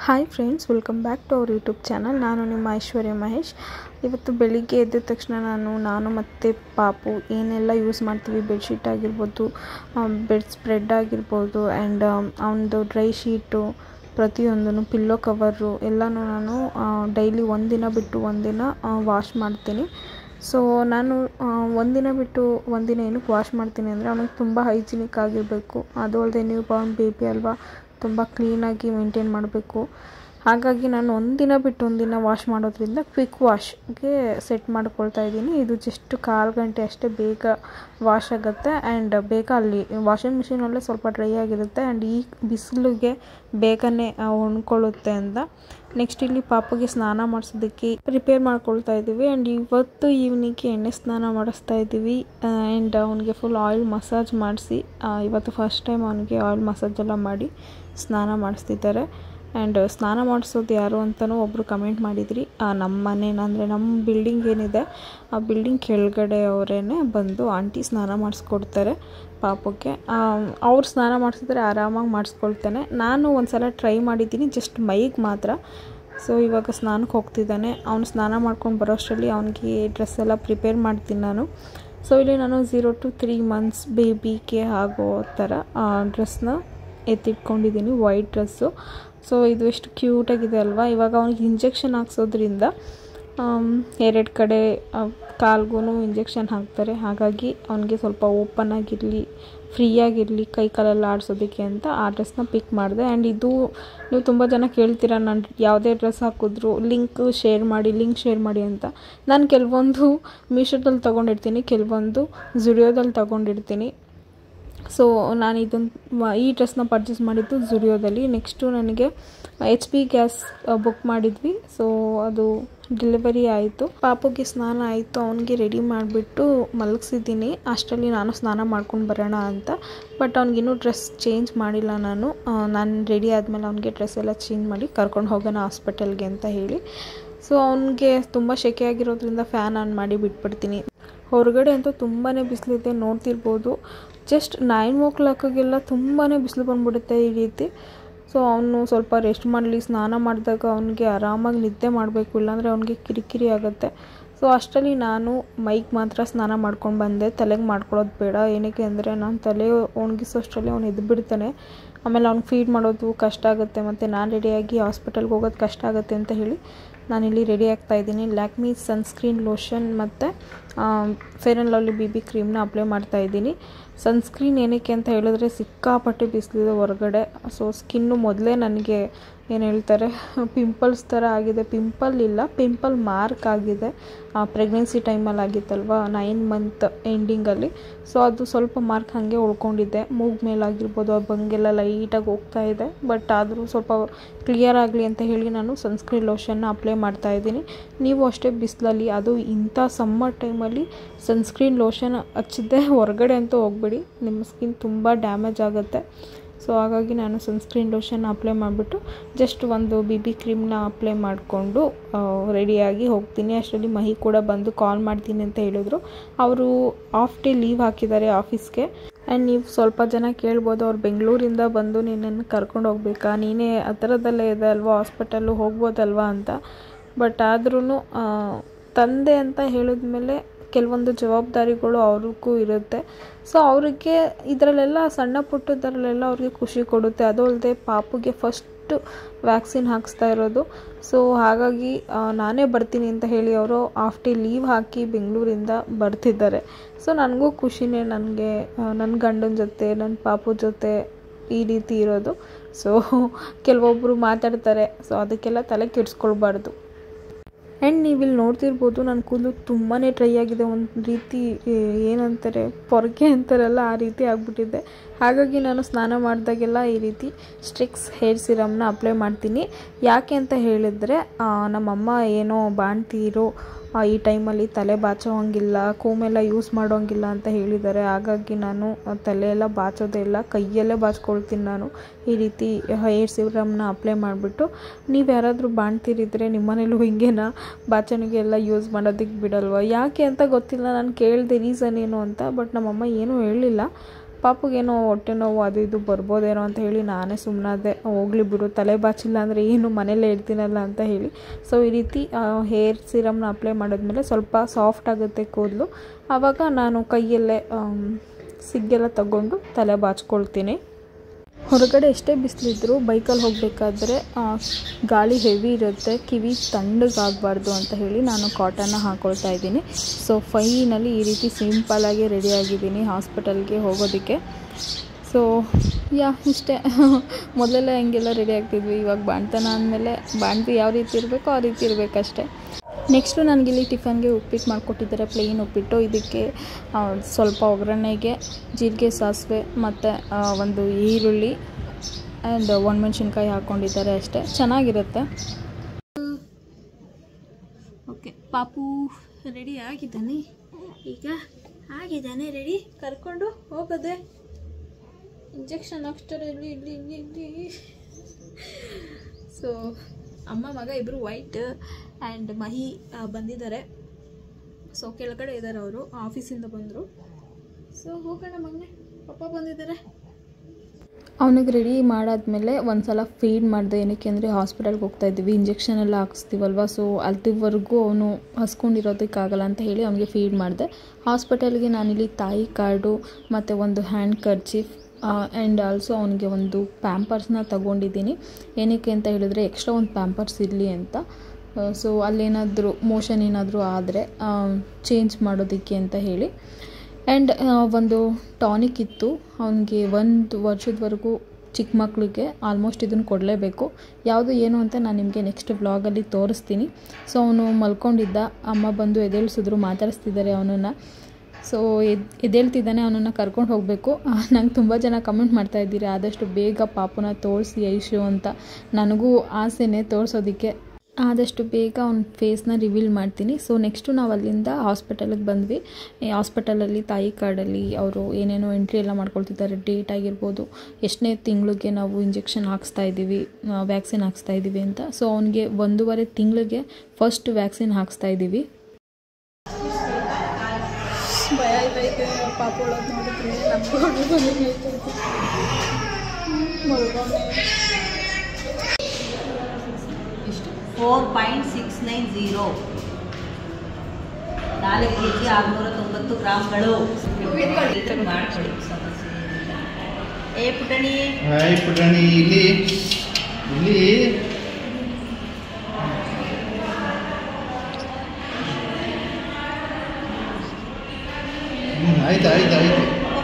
Hi friends welcome back to our YouTube channel ನಾನು ನಿಮ್ಮ ಐಶ್ವರ್ಯ ಮಹೇಶ್ ಇವತ್ತು ಬೆಳಿಗ್ಗೆ ಎದ್ದ ತಕ್ಷಣ ನಾನು ನಾನು ಮತ್ತು ಪಾಪು ಏನೆಲ್ಲ ಯೂಸ್ ಮಾಡ್ತೀವಿ ಬೆಡ್ಶೀಟ್ ಆಗಿರ್ಬೋದು ಬೆಡ್ ಸ್ಪ್ರೆಡ್ ಆಗಿರ್ಬೋದು ಆ್ಯಂಡ್ ಅವನದು ಡ್ರೈ ಶೀಟು ಪ್ರತಿಯೊಂದೂ ಪಿಲ್ಲೋ ಕವರು ಎಲ್ಲನೂ ನಾನು ಡೈಲಿ ಒಂದಿನ ಬಿಟ್ಟು ಒಂದಿನ ವಾಶ್ ಮಾಡ್ತೀನಿ ಸೊ ನಾನು ಒಂದಿನ ಬಿಟ್ಟು ಒಂದಿನ ಏನಕ್ಕೆ ವಾಶ್ ಮಾಡ್ತೀನಿ ಅಂದರೆ ಅವನಿಗೆ ತುಂಬ ಹೈಜಿನಿಕ್ ಆಗಿರಬೇಕು ಅದು ಅಲ್ಲದೆ ನ್ಯೂ ಬಾರ್ನ್ ಬೇಬಿ ಅಲ್ವಾ ತುಂಬ ಕ್ಲೀನಾಗಿ ಮೇಂಟೈನ್ ಮಾಡಬೇಕು ಹಾಗಾಗಿ ನಾನು ಒಂದಿನ ಬಿಟ್ಟು ಒಂದಿನ ವಾಶ್ ಮಾಡೋದ್ರಿಂದ ಕ್ವಿಕ್ ವಾಶ್ಗೆ ಸೆಟ್ ಮಾಡ್ಕೊಳ್ತಾ ಇದ್ದೀನಿ ಇದು ಜಸ್ಟ್ ಕಾಲು ಗಂಟೆ ಅಷ್ಟೇ ಬೇಗ ವಾಶ್ ಆಗುತ್ತೆ ಆ್ಯಂಡ್ ಬೇಗ ಅಲ್ಲಿ ವಾಷಿಂಗ್ ಮಿಷಿನಲ್ಲೇ ಸ್ವಲ್ಪ ಡ್ರೈ ಆಗಿರುತ್ತೆ ಆ್ಯಂಡ್ ಈ ಬಿಸಿಲಿಗೆ ಬೇಗನೆ ಒಣ್ಕೊಳ್ಳುತ್ತೆ ಅಂತ ನೆಕ್ಸ್ಟ್ ಇಲ್ಲಿ ಪಾಪಗೆ ಸ್ನಾನ ಮಾಡಿಸೋದಕ್ಕೆ ಪ್ರಿಪೇರ್ ಮಾಡ್ಕೊಳ್ತಾ ಇದ್ದೀವಿ ಆ್ಯಂಡ್ ಇವತ್ತು ಈವ್ನಿಂಗ್ಗೆ ಎಣ್ಣೆ ಸ್ನಾನ ಮಾಡಿಸ್ತಾ ಇದ್ದೀವಿ ಆ್ಯಂಡ್ ಅವನಿಗೆ ಫುಲ್ ಆಯಿಲ್ ಮಸಾಜ್ ಮಾಡಿಸಿ ಇವತ್ತು ಫಸ್ಟ್ ಟೈಮ್ ಅವನಿಗೆ ಆಯಿಲ್ ಮಸಾಜ್ ಎಲ್ಲ ಮಾಡಿ ಸ್ನಾನ ಮಾಡಿಸ್ತಿದ್ದಾರೆ ಆ್ಯಂಡ್ ಸ್ನಾನ ಮಾಡಿಸೋದು ಯಾರು ಅಂತಲೂ ಒಬ್ಬರು ಕಮೆಂಟ್ ಮಾಡಿದ್ರಿ ನಮ್ಮ ಮನೇನ ಅಂದರೆ ನಮ್ಮ ಬಿಲ್ಡಿಂಗ್ ಏನಿದೆ ಆ ಬಿಲ್ಡಿಂಗ್ ಕೆಳಗಡೆ ಅವರೇ ಬಂದು ಆಂಟಿ ಸ್ನಾನ ಮಾಡಿಸ್ಕೊಡ್ತಾರೆ ಪಾಪಕ್ಕೆ ಅವ್ರು ಸ್ನಾನ ಮಾಡಿಸಿದ್ರೆ ಆರಾಮಾಗಿ ಮಾಡಿಸ್ಕೊಳ್ತಾನೆ ನಾನು ಒಂದು ಸಲ ಟ್ರೈ ಮಾಡಿದ್ದೀನಿ ಜಸ್ಟ್ ಮೈಗೆ ಮಾತ್ರ ಸೊ ಇವಾಗ ಸ್ನಾನಕ್ಕೆ ಹೋಗ್ತಿದ್ದಾನೆ ಅವ್ನು ಸ್ನಾನ ಮಾಡ್ಕೊಂಡು ಬರೋಷ್ಟರಲ್ಲಿ ಅವನಿಗೆ ಡ್ರೆಸ್ ಎಲ್ಲ ಪ್ರಿಪೇರ್ ಮಾಡ್ತೀನಿ ನಾನು ಸೊ ಇಲ್ಲಿ ನಾನು ಝೀರೋ ಟು ತ್ರೀ ಮಂತ್ಸ್ ಬೇಬಿಗೆ ಆಗೋ ಥರ ಡ್ರೆಸ್ನ ಎತ್ತಿಟ್ಕೊಂಡಿದ್ದೀನಿ ವೈಟ್ ಡ್ರೆಸ್ಸು ಸೊ ಇದು ಎಷ್ಟು ಕ್ಯೂಟಾಗಿದೆ ಅಲ್ವಾ ಇವಾಗ ಅವ್ನಿಗೆ ಇಂಜೆಕ್ಷನ್ ಹಾಕ್ಸೋದ್ರಿಂದ ಎರಡು ಕಡೆ ಕಾಲ್ಗೂ ಇಂಜೆಕ್ಷನ್ ಹಾಕ್ತಾರೆ ಹಾಗಾಗಿ ಅವನಿಗೆ ಸ್ವಲ್ಪ ಓಪನ್ ಆಗಿರಲಿ ಫ್ರೀಯಾಗಿರಲಿ ಕೈ ಕಾಲೆಲ್ಲ ಆಡಿಸೋದಕ್ಕೆ ಅಂತ ಆ ಡ್ರೆಸ್ನ ಪಿಕ್ ಮಾಡಿದೆ ಆ್ಯಂಡ್ ಇದು ನೀವು ತುಂಬ ಜನ ಕೇಳ್ತೀರಾ ನಾನು ಯಾವುದೇ ಡ್ರೆಸ್ ಹಾಕಿದ್ರು ಲಿಂಕ್ ಶೇರ್ ಮಾಡಿ ಲಿಂಕ್ ಶೇರ್ ಮಾಡಿ ಅಂತ ನಾನು ಕೆಲವೊಂದು ಮೀಶೋದಲ್ಲಿ ತೊಗೊಂಡಿರ್ತೀನಿ ಕೆಲವೊಂದು ಝುಡಿಯೋದಲ್ಲಿ ತೊಗೊಂಡಿರ್ತೀನಿ ಸೊ ನಾನು ಇದನ್ನು ಈ ಡ್ರೆಸ್ನ ಪರ್ಚೇಸ್ ಮಾಡಿದ್ದು ಝುಡಿಯೋದಲ್ಲಿ ನೆಕ್ಸ್ಟು ನನಗೆ ಎಚ್ ಪಿ ಗ್ಯಾಸ್ ಬುಕ್ ಮಾಡಿದ್ವಿ ಸೊ ಅದು ಡೆಲಿವರಿ ಆಯಿತು ಪಾಪುಗೆ ಸ್ನಾನ ಆಯಿತು ಅವನಿಗೆ ರೆಡಿ ಮಾಡಿಬಿಟ್ಟು ಮಲಗಿಸಿದ್ದೀನಿ ಅಷ್ಟರಲ್ಲಿ ನಾನು ಸ್ನಾನ ಮಾಡ್ಕೊಂಡು ಬರೋಣ ಅಂತ ಬಟ್ ಅವ್ನಿಗಿನ್ನೂ ಡ್ರೆಸ್ ಚೇಂಜ್ ಮಾಡಿಲ್ಲ ನಾನು ನಾನು ರೆಡಿ ಆದಮೇಲೆ ಅವನಿಗೆ ಡ್ರೆಸ್ ಎಲ್ಲ ಚೇಂಜ್ ಮಾಡಿ ಕರ್ಕೊಂಡು ಹೋಗೋಣ ಹಾಸ್ಪಿಟಲ್ಗೆ ಅಂತ ಹೇಳಿ ಸೊ ಅವನಿಗೆ ತುಂಬ ಶೆಕೆ ಆಗಿರೋದ್ರಿಂದ ಫ್ಯಾನ್ ಆನ್ ಮಾಡಿ ಬಿಟ್ಬಿಡ್ತೀನಿ ಹೊರಗಡೆ ಅಂತೂ ತುಂಬಾ ಬಿಸಿಲಿದೆ ನೋಡ್ತಿರ್ಬೋದು ಜಸ್ಟ್ ನೈನ್ ಓ ಕ್ಲಾಕಿಗೆಲ್ಲ ತುಂಬಾ ಬಿಸಿಲು ಬಂದ್ಬಿಡುತ್ತೆ ಈ ರೀತಿ ಸೊ ಅವನು ಸ್ವಲ್ಪ ರೆಸ್ಟ್ ಮಾಡಲಿ ಸ್ನಾನ ಮಾಡಿದಾಗ ಅವನಿಗೆ ಆರಾಮಾಗಿ ನಿದ್ದೆ ಮಾಡಬೇಕು ಇಲ್ಲಾಂದರೆ ಅವನಿಗೆ ಕಿರಿಕಿರಿ ಆಗುತ್ತೆ ಸೊ ಅಷ್ಟರಲ್ಲಿ ನಾನು ಮೈಗೆ ಮಾತ್ರ ಸ್ನಾನ ಮಾಡ್ಕೊಂಡು ಬಂದೆ ತಲೆಗೆ ಮಾಡ್ಕೊಳ್ಳೋದು ಬೇಡ ಏನಕ್ಕೆ ಅಂದರೆ ನಾನು ತಲೆ ಒಣಗಿಸೋಷ್ಟರಲ್ಲಿ ಅವ್ನು ಎದ್ದು ಬಿಡ್ತಾನೆ ಆಮೇಲೆ ಅವ್ನಿಗೆ ಫೀಡ್ ಮಾಡೋದು ಕಷ್ಟ ಆಗುತ್ತೆ ಮತ್ತು ನಾನು ರೆಡಿಯಾಗಿ ಹಾಸ್ಪಿಟಲ್ಗೆ ಹೋಗೋದು ಕಷ್ಟ ಆಗುತ್ತೆ ಅಂತ ಹೇಳಿ ನಾನಿಲ್ಲಿ ರೆಡಿ ಆಗ್ತಾ ಇದ್ದೀನಿ ಲ್ಯಾಕ್ಮಿ ಸನ್ಸ್ಕ್ರೀನ್ ಲೋಷನ್ ಮತ್ತು fair and lovely B B ಕ್ರೀಮ್ನ ಅಪ್ಲೈ ಮಾಡ್ತಾ ಇದ್ದೀನಿ ಸನ್ಸ್ಕ್ರೀನ್ ಏನಕ್ಕೆ ಅಂತ ಹೇಳಿದ್ರೆ ಸಿಕ್ಕಾಪಟ್ಟೆ ಬಿಸಿಲಿದೆ ಹೊರಗಡೆ ಸೊ ಸ್ಕಿನ್ನು ಮೊದಲೇ ನನಗೆ ಏನು ಹೇಳ್ತಾರೆ ಪಿಂಪಲ್ಸ್ ಥರ ಆಗಿದೆ ಪಿಂಪಲ್ ಇಲ್ಲ ಪಿಂಪಲ್ ಮಾರ್ಕ್ ಆಗಿದೆ ಪ್ರೆಗ್ನೆನ್ಸಿ ಟೈಮಲ್ಲಿ ಆಗಿತ್ತಲ್ವ ನೈನ್ ಮಂತ್ ಎಂಡಿಂಗಲ್ಲಿ ಸೊ ಅದು ಸ್ವಲ್ಪ ಮಾರ್ಕ್ ಹಾಗೆ ಉಳ್ಕೊಂಡಿದ್ದೆ ಮೂಗ್ ಮೇಲಾಗಿರ್ಬೋದು ಆ ಬಂಗೆಲ್ಲ ಲೈಟಾಗಿ ಹೋಗ್ತಾ ಇದೆ ಬಟ್ ಆದರೂ ಸ್ವಲ್ಪ ಕ್ಲಿಯರ್ ಆಗಲಿ ಅಂತ ಹೇಳಿ ನಾನು ಸನ್ಸ್ಕ್ರೀನ್ ಲೋಷನ್ನ ಅಪ್ಲೈ ಮಾಡ್ತಾ ಇದ್ದೀನಿ ನೀವು ಅಷ್ಟೇ ಬಿಸಿಲಲ್ಲಿ ಅದು ಇಂಥ ಸಮ್ಮರ್ ಟೈಮಲ್ಲಿ ಸನ್ಸ್ಕ್ರೀನ್ ಲೋಷನ್ ಹಚ್ಚಿದ್ದೆ ಹೊರಗಡೆ ಅಂತೂ ಹೋಗ್ಬೇಡಿ ನಿಮ್ಮ ಸ್ಕಿನ್ ತುಂಬ ಡ್ಯಾಮೇಜ್ ಆಗುತ್ತೆ ಸೊ ಹಾಗಾಗಿ ನಾನು ಸನ್ಸ್ಕ್ರೀನ್ ಲೋಷನ್ ಅಪ್ಲೈ ಮಾಡಿಬಿಟ್ಟು ಜಸ್ಟ್ ಒಂದು ಬಿ ಬಿ ಕ್ರೀಮ್ನ ಅಪ್ಲೈ ಮಾಡಿಕೊಂಡು ರೆಡಿಯಾಗಿ ಹೋಗ್ತೀನಿ ಅಷ್ಟರಲ್ಲಿ ಮಹಿ ಕೂಡ ಬಂದು ಕಾಲ್ ಮಾಡ್ತೀನಿ ಅಂತ ಹೇಳಿದ್ರು ಅವರು ಆಫ್ ಡೇ ಲೀವ್ ಹಾಕಿದ್ದಾರೆ ಆಫೀಸ್ಗೆ ಆ್ಯಂಡ್ ನೀವು ಸ್ವಲ್ಪ ಜನ ಕೇಳ್ಬೋದು ಅವ್ರು ಬೆಂಗಳೂರಿಂದ ಬಂದು ನಿನ್ನನ್ನು ಕರ್ಕೊಂಡು ಹೋಗ್ಬೇಕಾ ನೀನೇ ಆ ಥರದ್ದೆಲ್ಲ ಇದೆ ಅಲ್ವಾ ಹಾಸ್ಪಿಟಲ್ಲು ಹೋಗ್ಬೋದಲ್ವಾ ಅಂತ ಬಟ್ ಆದ್ರೂ ತಂದೆ ಅಂತ ಹೇಳಿದ್ಮೇಲೆ ಕೆಲವೊಂದು ಜವಾಬ್ದಾರಿಗಳು ಅವ್ರಿಗೂ ಇರುತ್ತೆ ಸೊ ಅವರಿಗೆ ಇದರಲ್ಲೆಲ್ಲ ಸಣ್ಣ ಪುಟ್ಟದರಲ್ಲೆಲ್ಲ ಅವ್ರಿಗೆ ಖುಷಿ ಕೊಡುತ್ತೆ ಅದು ಅಲ್ಲದೆ ಪಾಪುಗೆ ಫಸ್ಟು ವ್ಯಾಕ್ಸಿನ್ ಹಾಕಿಸ್ತಾ ಇರೋದು ಸೊ ಹಾಗಾಗಿ ನಾನೇ ಬರ್ತೀನಿ ಅಂತ ಹೇಳಿ ಅವರು ಆಫ್ ಡೇ ಲೀವ್ ಹಾಕಿ ಬೆಂಗಳೂರಿಂದ ಬರ್ತಿದ್ದಾರೆ ಸೊ ನನಗೂ ಖುಷಿನೇ ನನಗೆ ನನ್ನ ಗಂಡನ ಜೊತೆ ನನ್ನ ಪಾಪು ಜೊತೆ ಈ ರೀತಿ ಇರೋದು ಸೊ ಕೆಲವೊಬ್ಬರು ಮಾತಾಡ್ತಾರೆ ಸೊ ಅದಕ್ಕೆಲ್ಲ ತಲೆ ಕೆಡಿಸ್ಕೊಳ್ಬಾರ್ದು ಆ್ಯಂಡ್ ನೀವು ಇಲ್ಲಿ ನೋಡ್ತಿರ್ಬೋದು ನನ್ನ ಕೂದಲು ತುಂಬಾ ಡ್ರೈ ಆಗಿದೆ ಒಂದು ರೀತಿ ಏನಂತಾರೆ ಪೊರಕೆ ಅಂತಾರಲ್ಲ ಆ ರೀತಿ ಆಗಿಬಿಟ್ಟಿದೆ ಹಾಗಾಗಿ ನಾನು ಸ್ನಾನ ಮಾಡಿದಾಗೆಲ್ಲ ಈ ರೀತಿ ಸ್ಟ್ರಿಕ್ಸ್ ಹೇರ್ ಸಿರಮ್ನ ಅಪ್ಲೈ ಮಾಡ್ತೀನಿ ಯಾಕೆ ಅಂತ ಹೇಳಿದರೆ ನಮ್ಮಮ್ಮ ಏನೋ ಬಾಣ್ತೀರೋ ಈ ಟೈಮಲ್ಲಿ ತಲೆ ಬಾಚೋಂಗಿಲ್ಲ ಕೋಮೆಲ್ಲ ಯೂಸ್ ಮಾಡೋಂಗಿಲ್ಲ ಅಂತ ಹೇಳಿದ್ದಾರೆ ಹಾಗಾಗಿ ನಾನು ತಲೆ ಎಲ್ಲ ಬಾಚೋದೇ ಇಲ್ಲ ಕೈಯಲ್ಲೇ ಬಾಚ್ಕೊಳ್ತೀನಿ ನಾನು ಈ ರೀತಿ ಹೇರ್ ಸಿರಮ್ನ ಅಪ್ಲೈ ಮಾಡಿಬಿಟ್ಟು ನೀವು ಯಾರಾದರೂ ಬಾಣ್ತಿರಿದ್ರೆ ನಿಮ್ಮನೇಲೂ ಹಿಂಗೇನಾ ಬಾಚಣಿಗೆ ಎಲ್ಲ ಯೂಸ್ ಮಾಡೋದಕ್ಕೆ ಬಿಡಲ್ವ ಯಾಕೆ ಅಂತ ಗೊತ್ತಿಲ್ಲ ನಾನು ಕೇಳಿದೆ ರೀಸನ್ ಏನು ಅಂತ ಬಟ್ ನಮ್ಮಮ್ಮ ಏನೂ ಹೇಳಲಿಲ್ಲ ಪಾಪುಗೇನೋ ಹೊಟ್ಟೆ ನೋವು ಅದು ಇದು ಬರ್ಬೋದೇನೋ ಅಂತ ಹೇಳಿ ನಾನೇ ಸುಮ್ಮನಾದೆ ಹೋಗ್ಲಿ ಬಿಡು ತಲೆ ಬಾಚಿಲ್ಲ ಅಂದರೆ ಏನು ಮನೇಲೇ ಇರ್ತೀನಲ್ಲ ಅಂತ ಹೇಳಿ ಸೊ ಈ ರೀತಿ ಹೇರ್ ಸಿರಮ್ನ ಅಪ್ಲೈ ಮಾಡಿದ್ಮೇಲೆ ಸ್ವಲ್ಪ ಸಾಫ್ಟ್ ಆಗುತ್ತೆ ಕೂದಲು ಆವಾಗ ನಾನು ಕೈಯಲ್ಲೇ ಆಮ್, ಸಿಗ್ಗೆಲ್ಲ ತಗೊಂಡು ತಲೆ ಬಾಚ್ಕೊಳ್ತೀನಿ ಹೊರಗಡೆ ಎಷ್ಟೇ ಬಿಸಿಲಿದ್ರು ಬೈಕಲ್ಲಿ ಹೋಗಬೇಕಾದ್ರೆ ಗಾಳಿ ಹೆವಿ ಇರುತ್ತೆ ಕಿವಿ ತಣ್ಣಗಾಗಬಾರ್ದು ಅಂತ ಹೇಳಿ ನಾನು ಕಾಟನ್ನ ಹಾಕೊಳ್ತಾ ಇದ್ದೀನಿ ಸೊ ಫೈನಲ್ಲಿ ಈ ರೀತಿ ಸಿಂಪಲಾಗಿ ರೆಡಿ ಆಗಿದ್ದೀನಿ ಹಾಸ್ಪಿಟಲ್ಗೆ ಹೋಗೋದಕ್ಕೆ ಸೊ ಯಾ ಇಷ್ಟೇ ಮೊದಲೆಲ್ಲ ಹೆಂಗೆಲ್ಲ ರೆಡಿ ಆಗ್ತಿದ್ವಿ ಇವಾಗ ಬಾಣ್ತನ ಅಂದಮೇಲೆ ಬಾಣ್ತಿ ಯಾವ ರೀತಿ ಇರಬೇಕೋ ಆ ರೀತಿ ಇರಬೇಕಷ್ಟೆ ನೆಕ್ಸ್ಟು ನನಗಿಲ್ಲಿ ಟಿಫನ್ಗೆ ಉಪ್ಪಿಟ್ಟು ಮಾಡಿಕೊಟ್ಟಿದ್ದಾರೆ ಪ್ಲೇನ್ ಉಪ್ಪಿಟ್ಟು ಇದಕ್ಕೆ ಆ, ಸ್ವಲ್ಪ ಒಗ್ಗರಣೆಗೆ ಜೀರಿಗೆ ಸಾಸಿವೆ ಮತ್ತು ಒಂದು ಈರುಳ್ಳಿ ಆ್ಯಂಡ್ ಒಣಮೆಣ್ಸಿನ್ಕಾಯಿ ಹಾಕ್ಕೊಂಡಿದ್ದಾರೆ ಅಷ್ಟೇ ಚೆನ್ನಾಗಿರುತ್ತೆ ಓಕೆ ಪಾಪು ರೆಡಿ ಆಗಿದ್ದಾನೆ ಈಗ ಆಗಿದ್ದಾನೆ ರೆಡಿ ಕರ್ಕೊಂಡು ಹೋಗೋದೆ ಇಂಜೆಕ್ಷನ್ ಹಾಕ್ತಾರೆ ಇಲ್ಲಿ ಇಲ್ಲಿ ಇಲ್ಲಿ ಇಲ್ಲಿ ಸೊ ಅಮ್ಮ ಮಗ ಇಬ್ಬರು ವೈಟ್ ಆ್ಯಂಡ್ ಮಹಿ ಆ, ಬಂದಿದ್ದಾರೆ ಸೊ ಕೆಳಗಡೆ ಇದ್ದಾರೆ ಅವರು ಆಫೀಸಿಂದ ಬಂದರು ಸೊ ಹೋಗೋಣ ಮಗನೆ ಪಪ್ಪ ಬಂದಿದ್ದಾರೆ ಅವನಿಗೆ ರೆಡಿ ಮಾಡಾದ್ಮೇಲೆ ಒಂದು ಸಲ ಫೀಡ್ ಮಾಡಿದೆ ಏನಕ್ಕೆ ಅಂದರೆ ಹಾಸ್ಪಿಟಲ್ಗೆ ಹೋಗ್ತಾ ಇದ್ದೀವಿ ಇಂಜೆಕ್ಷನ್ ಎಲ್ಲ ಹಾಕಿಸ್ತೀವಲ್ವ ಸೊ ಅಲ್ಲಿವರೆಗೂ ಅವನು ಹಸ್ಕೊಂಡಿರೋದಕ್ಕಾಗಲ್ಲ ಅಂತ ಹೇಳಿ ಅವನಿಗೆ ಫೀಡ್ ಮಾಡಿದೆ ಹಾಸ್ಪಿಟಲ್ಗೆ ನಾನಿಲ್ಲಿ ತಾಯಿ ಕಾರ್ಡು ಮತ್ತು ಒಂದು ಹ್ಯಾಂಡ್ ಕರ್ಚೀಫ್ ಆ್ಯಂಡ್ ಆಲ್ಸೋ ಅವನಿಗೆ ಒಂದು ಪ್ಯಾಂಪರ್ಸ್ನ ತಗೊಂಡಿದ್ದೀನಿ ಏನಕ್ಕೆ ಅಂತ ಹೇಳಿದ್ರೆ ಎಕ್ಸ್ಟ್ರಾ ಒಂದು ಪ್ಯಾಂಪರ್ಸ್ ಇರಲಿ ಅಂತ ಸೊ ಅಲ್ಲೇನಾದರೂ ಮೋಷನ್ ಏನಾದರೂ ಆದರೆ ಚೇಂಜ್ ಮಾಡೋದಕ್ಕೆ ಅಂತ ಹೇಳಿ ಆ್ಯಂಡ್ ಒಂದು ಟಾನಿಕ್ ಇತ್ತು ಅವನಿಗೆ ಒಂದು ವರ್ಷದವರೆಗೂ ಚಿಕ್ಕ ಮಕ್ಕಳಿಗೆ ಆಲ್ಮೋಸ್ಟ್ ಇದನ್ನು ಕೊಡಲೇಬೇಕು ಯಾವುದು ಏನು ಅಂತ ನಾನು ನಿಮಗೆ ನೆಕ್ಸ್ಟ್ ವ್ಲಾಗಲ್ಲಿ ತೋರಿಸ್ತೀನಿ ಸೊ ಅವನು ಮಲ್ಕೊಂಡಿದ್ದ ಅಮ್ಮ ಬಂದು ಎದ್ದೇಳಿಸಿದ್ರು ಮಾತಾಡಿಸ್ತಿದ್ದಾರೆ ಅವನನ್ನು ಸೊ ಎದ್ ಎದ್ದೇಳ್ತಿದ್ದಾನೆ ಅವನನ್ನು ಕರ್ಕೊಂಡು ಹೋಗಬೇಕು ನಂಗೆ ತುಂಬ ಜನ ಕಮೆಂಟ್ ಮಾಡ್ತಾ ಇದ್ದೀರಿ ಆದಷ್ಟು ಬೇಗ ಪಾಪುನ ತೋರಿಸಿ ಐಶು ಅಂತ ನನಗೂ ಆಸೆನೇ ತೋರಿಸೋದಕ್ಕೆ ಆದಷ್ಟು ಬೇಗ ಅವ್ನ ಫೇಸ್ನ ರಿವೀಲ್ ಮಾಡ್ತೀನಿ ಸೊ ನೆಕ್ಸ್ಟು ನಾವು ಅಲ್ಲಿಂದ ಹಾಸ್ಪಿಟಲಿಗೆ ಬಂದ್ವಿ ಈ ಹಾಸ್ಪಿಟಲಲ್ಲಿ ತಾಯಿ ಕಾರ್ಡಲ್ಲಿ ಅವರು ಏನೇನೋ ಎಂಟ್ರಿ ಎಲ್ಲ ಮಾಡ್ಕೊಳ್ತಿದ್ದಾರೆ ಡೇಟ್ ಆಗಿರ್ಬೋದು ಎಷ್ಟನೇ ತಿಂಗಳಿಗೆ ನಾವು ಇಂಜೆಕ್ಷನ್ ಹಾಕ್ಸ್ತಾ ಇದ್ದೀವಿ ವ್ಯಾಕ್ಸಿನ್ ಹಾಕ್ಸ್ತಾ ಇದ್ದೀವಿ ಅಂತ ಸೊ ಅವನಿಗೆ ಒಂದೂವರೆ ತಿಂಗಳಿಗೆ ಫಸ್ಟ್ ವ್ಯಾಕ್ಸಿನ್ ಹಾಕ್ಸ್ತಾ ಇದ್ದೀವಿ ಭಯ ಆಯ್ತೈತೆ ಪಾಪ ಒಳಗೆ ನೋಡಿದ್ರೆ ನಮ್ಕೊಂಡು ಬಂದಿದ್ದೈತೆ four point six nine zero ನಾಲ್ಕು ಕೆ ಜಿ ಆರುನೂರ ತೊಂಬತ್ತು ಗ್ರಾಮ್ಗಳು ಮಾಡ್ಕೊಳ್ಳಿ ಸಮಸ್ಯೆ ಏನಿಲ್ಲ. ಏ ಪುಟಣಿ ಹಾಯ್ ಪುಟಾಣಿ ಇಲ್ಲಿ ಇಲ್ಲಿ ಹ್ಮ್, ಆಯ್ತು ಆಯ್ತು ಆಯ್ತು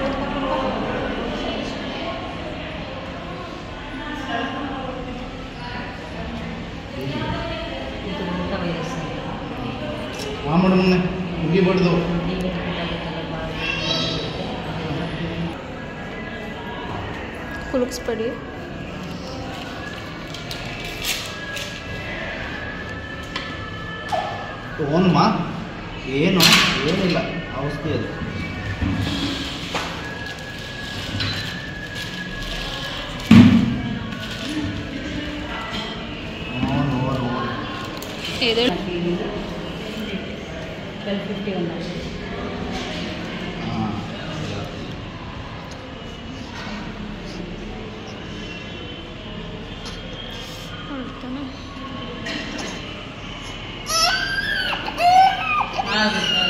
ಇದು ಊಟ ವೈರಸ್ ಆ ಮೇಡಮ್ನೆ ಮುಗಿಬಾರ್ದು ಕುಲುಕ್ಸ್ಬೇಡಿ ಓನಮ್ಮ ಏನು ಏನಿಲ್ಲ ಔಷಧಿ ಅದು ಓನ್ ಓನ್ ಓನ್ ಎದ್ದೇಳು ಟ್ವೆಲ್ ಫಿಫ್ಟಿ ಒನ್ ಹಾಂ ಅಳ್ತಾನೆ. ಆಗುತ್ತೆ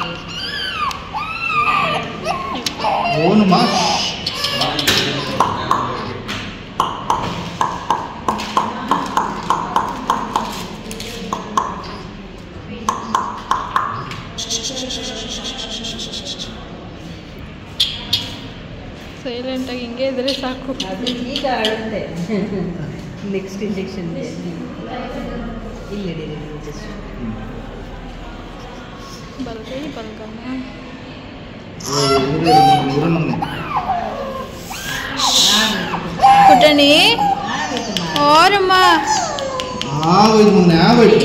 ಆಗುತ್ತೆ ಓನಮ್ಮ ಸೈಲೆಂಟಾಗಿ ಹಿಂಗೆ ಇದ್ರೆ ಸಾಕು ಅದು ಈಗ ಅಳುತ್ತೆ ನೆಕ್ಸ್ಟ್ ಇಂಜೆಕ್ಷನ್ ಇಲ್ಲಿ ಜಸ್ಟ್ ಬಲ್ಗೈ ಬಲ್ಗನ್ನ ಇವ್ರನ್ನ ಪುಟಣಿ ಓರಮ್ಮ ಆಗೋಯ್ತು ಮೊನ್ನೆ ಆಗೋಯ್ತು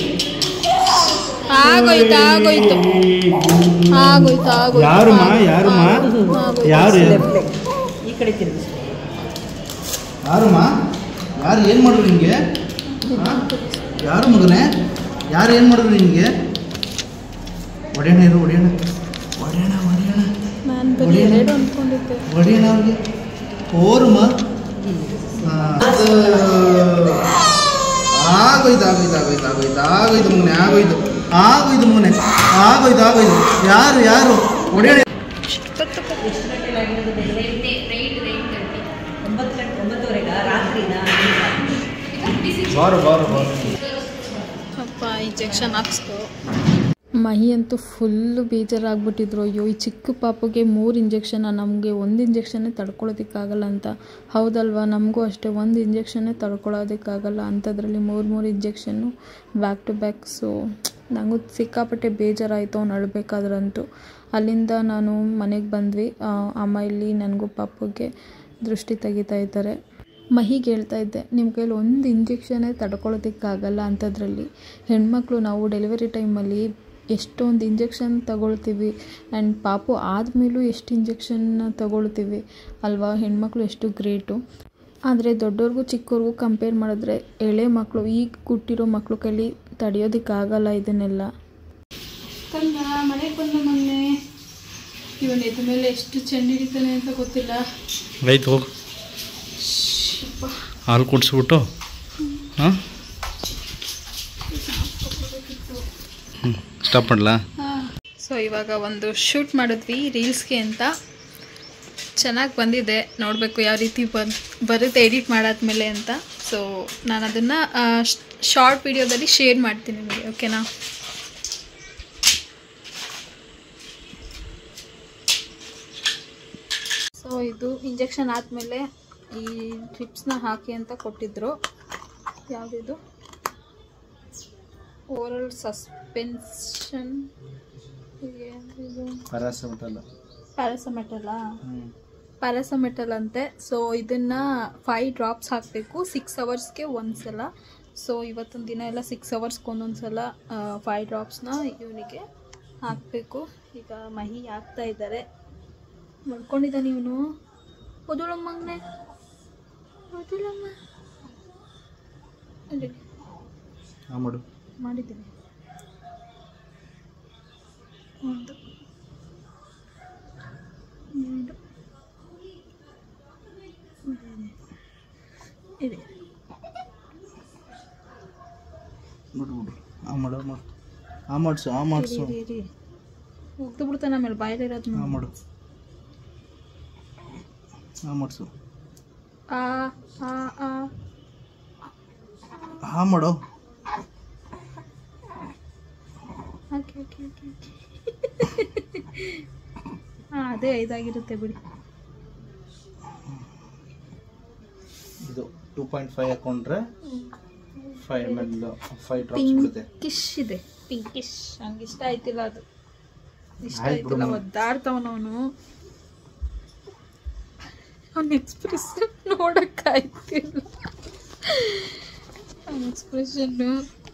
ಆಗೋಯ್ತು ಆಗೋಯ್ತು ಆಗೋಯ್ತು ಆಗೋಯ್ತು ಯಾರಮ್ಮ ಯಾರಮ್ಮ ಆಗೋಯ್ತು. ಯಾರು ಈ ಕಡೆ ತಿರುಗಿಸಿ ಯಾರಮ್ಮ ಯಾರು ಏನು ಮಾಡಿದ್ರು ನಿಮಗೆ ಯಾರು ಮಗನೇ ಯಾರು ಏನು ಮಾಡಿದ್ರು ನಿಮಗೆ ಒಡೆಯಣ ಇರು ಒಡೆಯಣ ಒಡೆಯಣ ಒಡೆಯಣ ನಾನು ಬರೀ ಎರಡು ಅಂದ್ಕೊಂಡಿದ್ದೆ ಹೊಡಿಯೋಣ ಅವ್ರಿಗೆ ಓರಮ್ಮ ಆಗೋಯ್ತು ಆಗೋಯ್ತು ಆಗೋಯ್ತು ಆಗೋಯ್ತು ಆಗೋಯ್ತು ಮಗನೆ ಆಗೋಯ್ತು ಆಗೋಯ್ತು ಮಗನೆ ಆಗೋಯ್ತು ಆಗೋಯ್ತು ಯಾರು ಯಾರು ಹೊಡಿಯೋಣ ಎಷ್ಟು ಗಂಟೆಗೆ ಆಗಿರೋದು ಒಂಬತ್ತು ಗಂಟೆ ಒಂಬತ್ತುವರೆಗ ರಾತ್ರಿನಾ ಬಾರು ಬಾರು ಬಾರು ಅಪ್ಪ ಇಂಜೆಕ್ಷನ್ ಹಾಕ್ಸ್ಕೊ ಮಹಿ ಅಂತೂ ಫುಲ್ಲು ಬೇಜಾರಾಗ್ಬಿಟ್ಟಿದ್ರು ಅಯ್ಯೋ ಈ ಚಿಕ್ಕ ಪಾಪುಗೆ ಮೂರು ಇಂಜೆಕ್ಷನ್ ನಮಗೆ ಒಂದು ಇಂಜೆಕ್ಷನ್ನೇ ತಡ್ಕೊಳ್ಳೋದಕ್ಕಾಗಲ್ಲ ಅಂತ ಹೌದಲ್ವಾ ನಮಗೂ ಅಷ್ಟೇ ಒಂದು ಇಂಜೆಕ್ಷನ್ನೇ ತಡ್ಕೊಳ್ಳೋದಕ್ಕಾಗಲ್ಲ ಅಂಥದ್ರಲ್ಲಿ ಮೂರು ಮೂರು injection back to back so ನನಗೂ ಸಿಕ್ಕಾಪಟ್ಟೆ ಬೇಜಾರಾಯಿತು ಅವ್ನು ಅಳಬೇಕಾದ್ರಂತೂ ಅಲ್ಲಿಂದ ನಾನು ಮನೆಗೆ ಬಂದ್ವಿ ಆ, ಅಮ್ಮ ಇಲ್ಲಿ ನನಗೂ ಪಾಪುಗೆ ದೃಷ್ಟಿ ತೆಗಿತಾ ಇದ್ದಾರೆ ಮಹಿಗೆ ಹೇಳ್ತಾ ಇದ್ದೆ ನಿಮ್ಮ ಕೈಲಿ ಒಂದು ಇಂಜೆಕ್ಷನ್ನೇ ತಡ್ಕೊಳ್ಳೋದಕ್ಕಾಗಲ್ಲ ಅಂಥದ್ರಲ್ಲಿ ಹೆಣ್ಮಕ್ಳು ನಾವು ಡೆಲಿವರಿ ಟೈಮಲ್ಲಿ ಎಷ್ಟೊಂದು ಇಂಜೆಕ್ಷನ್ ತಗೊಳ್ತೀವಿ ಆ್ಯಂಡ್ ಪಾಪು ಆದಮೇಲೂ ಎಷ್ಟು ಇಂಜೆಕ್ಷನ್ನ ತಗೊಳ್ತೀವಿ ಅಲ್ವಾ ಹೆಣ್ಮಕ್ಳು ಎಷ್ಟು ಗ್ರೇಟು ಆದರೆ ದೊಡ್ಡವ್ರಿಗೂ ಚಿಕ್ಕವ್ರಿಗೂ ಕಂಪೇರ್ ಮಾಡಿದ್ರೆ ಎಳೆ ಮಕ್ಕಳು ಈಗ ಹುಟ್ಟಿರೋ ಮಕ್ಕಳು ಕೈಲಿ ತಡೆಯೋದಕ್ಕಾಗಲ್ಲ ಇದನ್ನೆಲ್ಲ ಕಣ್ಣ ಮನೆಗೆ ಬಂದ ಮೊನ್ನೆ ಇವನ್ ಎದ್ದ ಮೇಲೆ ಎಷ್ಟು ಚೆಂಡು ಹಿಡಿತಾನೆ ಅಂತ ಗೊತ್ತಿಲ್ಲ ಆಯ್ತು ಹೋಗು ಹಾಲು ಕುಡಿಸ್ಬಿಟ್ಟು ಹಾಂ ಹ್ಞೂ ಸ್ಟಾಪ್ ಮಾಡಲಾ ಸೊ ಇವಾಗ ಒಂದು ಶೂಟ್ ಮಾಡಿದ್ವಿ ರೀಲ್ಸ್ಗೆ ಅಂತ ಚೆನ್ನಾಗಿ ಬಂದಿದೆ ನೋಡಬೇಕು ಯಾವ ರೀತಿ ಬಂದು ಬರುತ್ತೆ ಎಡಿಟ್ ಮಾಡಾದ್ಮೇಲೆ ಅಂತ ಸೊ ನಾನು ಅದನ್ನು ಶಾರ್ಟ್ ವಿಡಿಯೋದಲ್ಲಿ ಶೇರ್ ಮಾಡ್ತೀನಿ ನಿಮಗೆ ಓಕೆನಾ ಸೊ ಇದು ಇಂಜೆಕ್ಷನ್ ಆದಮೇಲೆ ಈ ಡ್ರಿಪ್ಸ್ನ ಹಾಕಿ ಅಂತ ಕೊಟ್ಟಿದ್ರು ಯಾವುದಿದು ಓರಲ್ ಸಸ್ಪೆನ್ಷನ್ ಇದು ಪ್ಯಾರಾಸಿಟಲ್ಲ ಪ್ಯಾರಾಸಮೆಟಲ್ಲ ಪ್ಯಾರಾಸಮೆಟಲ್ ಅಂತೆ ಸೊ ಇದನ್ನ ಫೈವ್ ಡ್ರಾಪ್ಸ್ ಹಾಕಬೇಕು ಸಿಕ್ಸ್ ಅವರ್ಸ್ಗೆ ಒಂದ್ಸಲ ಸೊ ಇವತ್ತೊಂದು ದಿನ ಎಲ್ಲ ಸಿಕ್ಸ್ ಅವರ್ಸ್ಗೆ ಒಂದೊಂದು ಸಲ ಫೈವ್ ಡ್ರಾಪ್ಸ್ನ ಇವನಿಗೆ ಹಾಕಬೇಕು ಈಗ ಮಹಿ ಹಾಕ್ತಾ ಇದ್ದಾರೆ ಮಲ್ಕೊಂಡಿದ್ದಾನೆ ಇವನು ಓದೋಳಮ್ಮಂಗನೆ ಓದೋಳಮ್ಮ ಅಲ್ಲಿ ಹಾಂ ಮಾಡು ಮಾಡಿದ್ದೀನಿ ಒಂದು ಎರಡು ಇದೆ ಬಿಡು ಬಿಡು ಆ ಮಾಡು ಆ ಮಾಡು ಆ ಮಾಡಿಸು ಆ ಮಾಡಿಸು ಇರಿ, ಇರಿ. ಹೋಗ್ದು ಬಿಡ್ತಾನೆ ಆಮೇಲೆ ಬಾಯಲ್ಲಿರೋದು ಆ ಮಾಡು ಆ ಮಾಡಿಸು ಆ ಆ ಆ ಆ ಮಾಡು ಓಕೆ ಓಕೆ ಓಕೆ ಓಕೆ ಹಾಂ ಅದೇ ಐದಾಗಿರುತ್ತೆ ಬಿಡಿ ಇದು ಟೂ ಪಾಯಿಂಟ್ ಫೈವ್ ಹಾಕೊಂಡ್ರೆ five M L five drops ಬಿಡುತ್ತೆ ಪಿಂಕಿಶ್ ಇದೆ ಪಿಂಕಿಶ್ ನಂಗೆ ಇಷ್ಟ ಆಯ್ತಿಲ್ಲ ಅದು ಇಷ್ಟ ಆಯ್ತು ಆಯ್ತಿಲ್ಲ ಬಿಡು. ಒದ್ದಾಡ್ತವನವನು ಅವನ ಎಕ್ಸ್ಪ್ರೆಷನ್ ನೋಡಕ್ಕಾಯ್ತಿಲ್ಲ ಅವನ ಎಕ್ಸ್ಪ್ರೆಷನ್ನು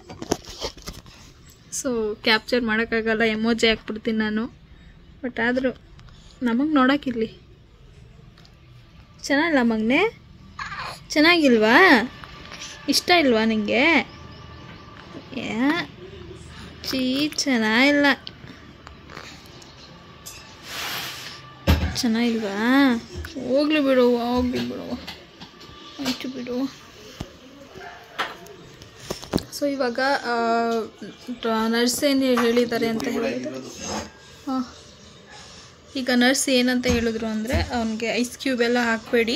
ಸೊ ಕ್ಯಾಪ್ಚರ್ ಮಾಡೋಕ್ಕಾಗಲ್ಲ ಎಮೋಜಿ ಹಾಕ್ಬಿಡ್ತೀನಿ ನಾನು ಬಟ್ ಆದರೂ ನಮಗೆ ನೋಡೋಕ್ಕಿಲ್ಲಿ ಚೆನ್ನಾಗಿಲ್ಲ ಮಗನೆ ಚೆನ್ನಾಗಿಲ್ವಾ ಇಷ್ಟ ಇಲ್ವಾ ನಿಂಗೆ ಯಾ ಚೀ ಚೆನ್ನಾಗಿಲ್ಲ ಚೆನ್ನಾಗಿಲ್ವಾ ಹೋಗ್ಲಿ ಬಿಡು ಹೋಗ್ಲಿ ಬಿಡು ಆಯ್ತು ಬಿಡು ಸೊ ಇವಾಗ ನರ್ಸ್ ಏನು ಹೇಳಿದ್ದಾರೆ ಅಂತ ಹೇಳಿದ್ರು ಹಾಂ ಈಗ ನರ್ಸ್ ಏನಂತ ಹೇಳಿದ್ರು ಅಂದರೆ ಅವನಿಗೆ ಐಸ್ ಕ್ಯೂಬ್ ಎಲ್ಲ ಹಾಕಬೇಡಿ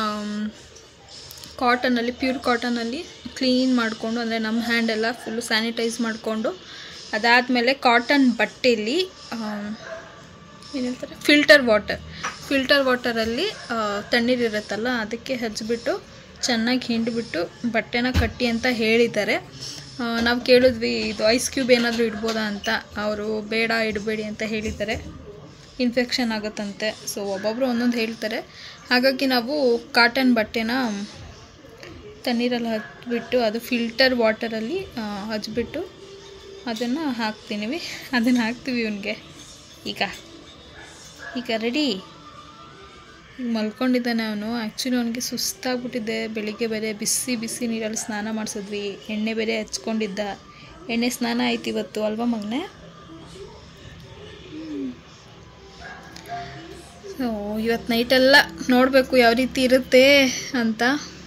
ಕಾಟನಲ್ಲಿ ಪ್ಯೂರ್ ಕಾಟನಲ್ಲಿ ಕ್ಲೀನ್ ಮಾಡಿಕೊಂಡು ಅಂದರೆ ನಮ್ಮ ಹ್ಯಾಂಡ್ ಎಲ್ಲ ಫುಲ್ಲು ಸ್ಯಾನಿಟೈಸ್ ಮಾಡಿಕೊಂಡು ಅದಾದಮೇಲೆ ಕಾಟನ್ ಬಟ್ಟೆಯಲ್ಲಿ ಏನು ಹೇಳ್ತಾರೆ ಫಿಲ್ಟರ್ ವಾಟರ್ ಫಿಲ್ಟರ್ ವಾಟರಲ್ಲಿ ತಣ್ಣೀರಿರುತ್ತಲ್ಲ ಅದಕ್ಕೆ ಹಚ್ಬಿಟ್ಟು ಚೆನ್ನಾಗಿ ಹಿಂಡಿಬಿಟ್ಟು ಬಟ್ಟೆನ ಕಟ್ಟಿ ಅಂತ ಹೇಳಿದ್ದಾರೆ ನಾವು ಕೇಳಿದ್ವಿ ಇದು ಐಸ್ ಕ್ಯೂಬ್ ಏನಾದರೂ ಇಡ್ಬೋದಾ ಅಂತ ಅವರು ಬೇಡ ಇಡಬೇಡಿ ಅಂತ ಹೇಳಿದ್ದಾರೆ ಇನ್ಫೆಕ್ಷನ್ ಆಗುತ್ತಂತೆ ಸೊ ಒಬ್ಬೊಬ್ಬರು ಒಂದೊಂದು ಹೇಳ್ತಾರೆ ಹಾಗಾಗಿ ನಾವು ಕಾಟನ್ ಬಟ್ಟೆನ ತಣ್ಣೀರಲ್ಲಿ ಹಚ್ಬಿಟ್ಟು ಅದು ಫಿಲ್ಟರ್ ವಾಟರಲ್ಲಿ ಹಚ್ಬಿಟ್ಟು ಅದನ್ನು ಹಾಕ್ತೀವಿ ಅದನ್ನು ಹಾಕ್ತೀವಿ ಇವನಿಗೆ ಈಗ ಈಗ ರೆಡಿ ಈಗ ಮಲ್ಕೊಂಡಿದ್ದಾನೆ ಅವನು ಆ್ಯಕ್ಚುಲಿ ಅವನಿಗೆ ಸುಸ್ತಾಗ್ಬಿಟ್ಟಿದೆ ಬೆಳಿಗ್ಗೆ ಬೇರೆ ಬಿಸಿ ಬಿಸಿ ನೀರಲ್ಲಿ ಸ್ನಾನ ಮಾಡಿಸಿದ್ವಿ ಎಣ್ಣೆ ಬೇರೆ ಹಚ್ಕೊಂಡಿದ್ದ ಎಣ್ಣೆ ಸ್ನಾನ ಆಯ್ತು ಇವತ್ತು ಅಲ್ವಾ ಮಗನೆ ಸೊ ಇವತ್ತು ನೈಟೆಲ್ಲ ನೋಡಬೇಕು ಯಾವ ರೀತಿ ಇರುತ್ತೆ ಅಂತ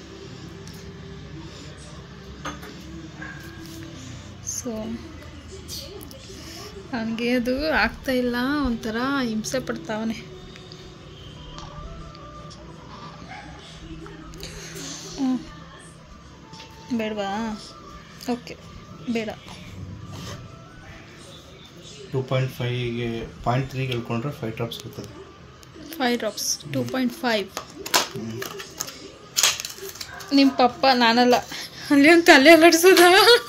ಸೊ ಅವನಿಗೆ ಅದು ಆಗ್ತಾ ಇಲ್ಲ ಒಂಥರ ಹಿಂಸೆ ಪಡ್ತಾವನೆ ಹ್ಞೂ ಬೇಡವಾ ಓಕೆ ಬೇಡ ಟೂ ಪಾಯಿಂಟ್ ಫೈವ್ಗೆ ಪಾಯಿಂಟ್ ತ್ರೀಗೆ ಹೇಳ್ಕೊಂಡ್ರೆ ಫೈವ್ ಡ್ರಾಪ್ಸ್ ಬರ್ತದೆ five drops two point five ನಿಮ್ಮ ಪಪ್ಪ ನಾನಲ್ಲ ಅಲ್ಲಿ ಒಂದು ತಲೆ ಅಲ್ಲಾಡ್ಸೋದ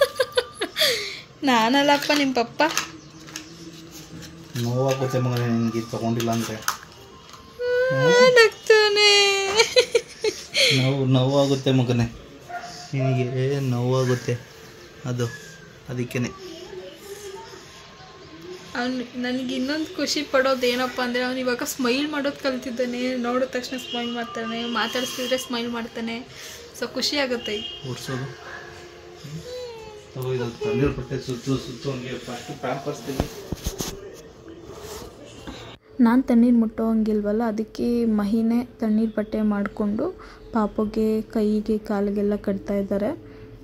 ನಾನಲ್ಲಪ್ಪ ನಿಮ್ಮ ಪಪ್ಪ ನೋವಾಗುತ್ತೆ ಮಗನೇ ನಿನಗೆ ತೊಗೊಂಡಿಲ್ಲ ಅಂದರೆ ನಗ್ತಾನೆ ನೋವು ನೋವಾಗುತ್ತೆ ಮಗನೇ ನಿನಗೆ ನೋವಾಗುತ್ತೆ ಅದು ಅದಕ್ಕೇ ಅವ್ನು ನನಗೆ ಇನ್ನೊಂದು ಖುಷಿ ಪಡೋದು ಏನಪ್ಪ ಅಂದರೆ ಅವ್ನು ಇವಾಗ ಸ್ಮೈಲ್ ಮಾಡೋದು ಕಲ್ತಿದ್ದಾನೆ ನೋಡಿದ ತಕ್ಷಣ ಸ್ಮೈಲ್ ಮಾಡ್ತಾನೆ ಮಾತಾಡಿಸಿದ್ರೆ ಸ್ಮೈಲ್ ಮಾಡ್ತಾನೆ ಸೊ ಖುಷಿ ಆಗುತ್ತೆ ಓಡಿಸೋದು ತಗೋ ಇದು ತಣ್ಣೀರು ಬಟ್ಟೆ ಸುತ್ತು ಸುತ್ತು ಹಂಗೆ ಫಸ್ಟು ಪ್ಯಾಂಪರ್ಸ್ ತೆಗಿ ನಾನು ತಣ್ಣೀರು ಮುಟ್ಟೋ ಹಂಗಿಲ್ವಲ್ಲ ಅದಕ್ಕೆ ಮಹಿನೇ ತಣ್ಣೀರು ಬಟ್ಟೆ ಮಾಡಿಕೊಂಡು ಪಾಪಗೆ ಕೈಗೆ ಕಾಲಿಗೆಲ್ಲ ಕಟ್ತಾ ಇದ್ದಾರೆ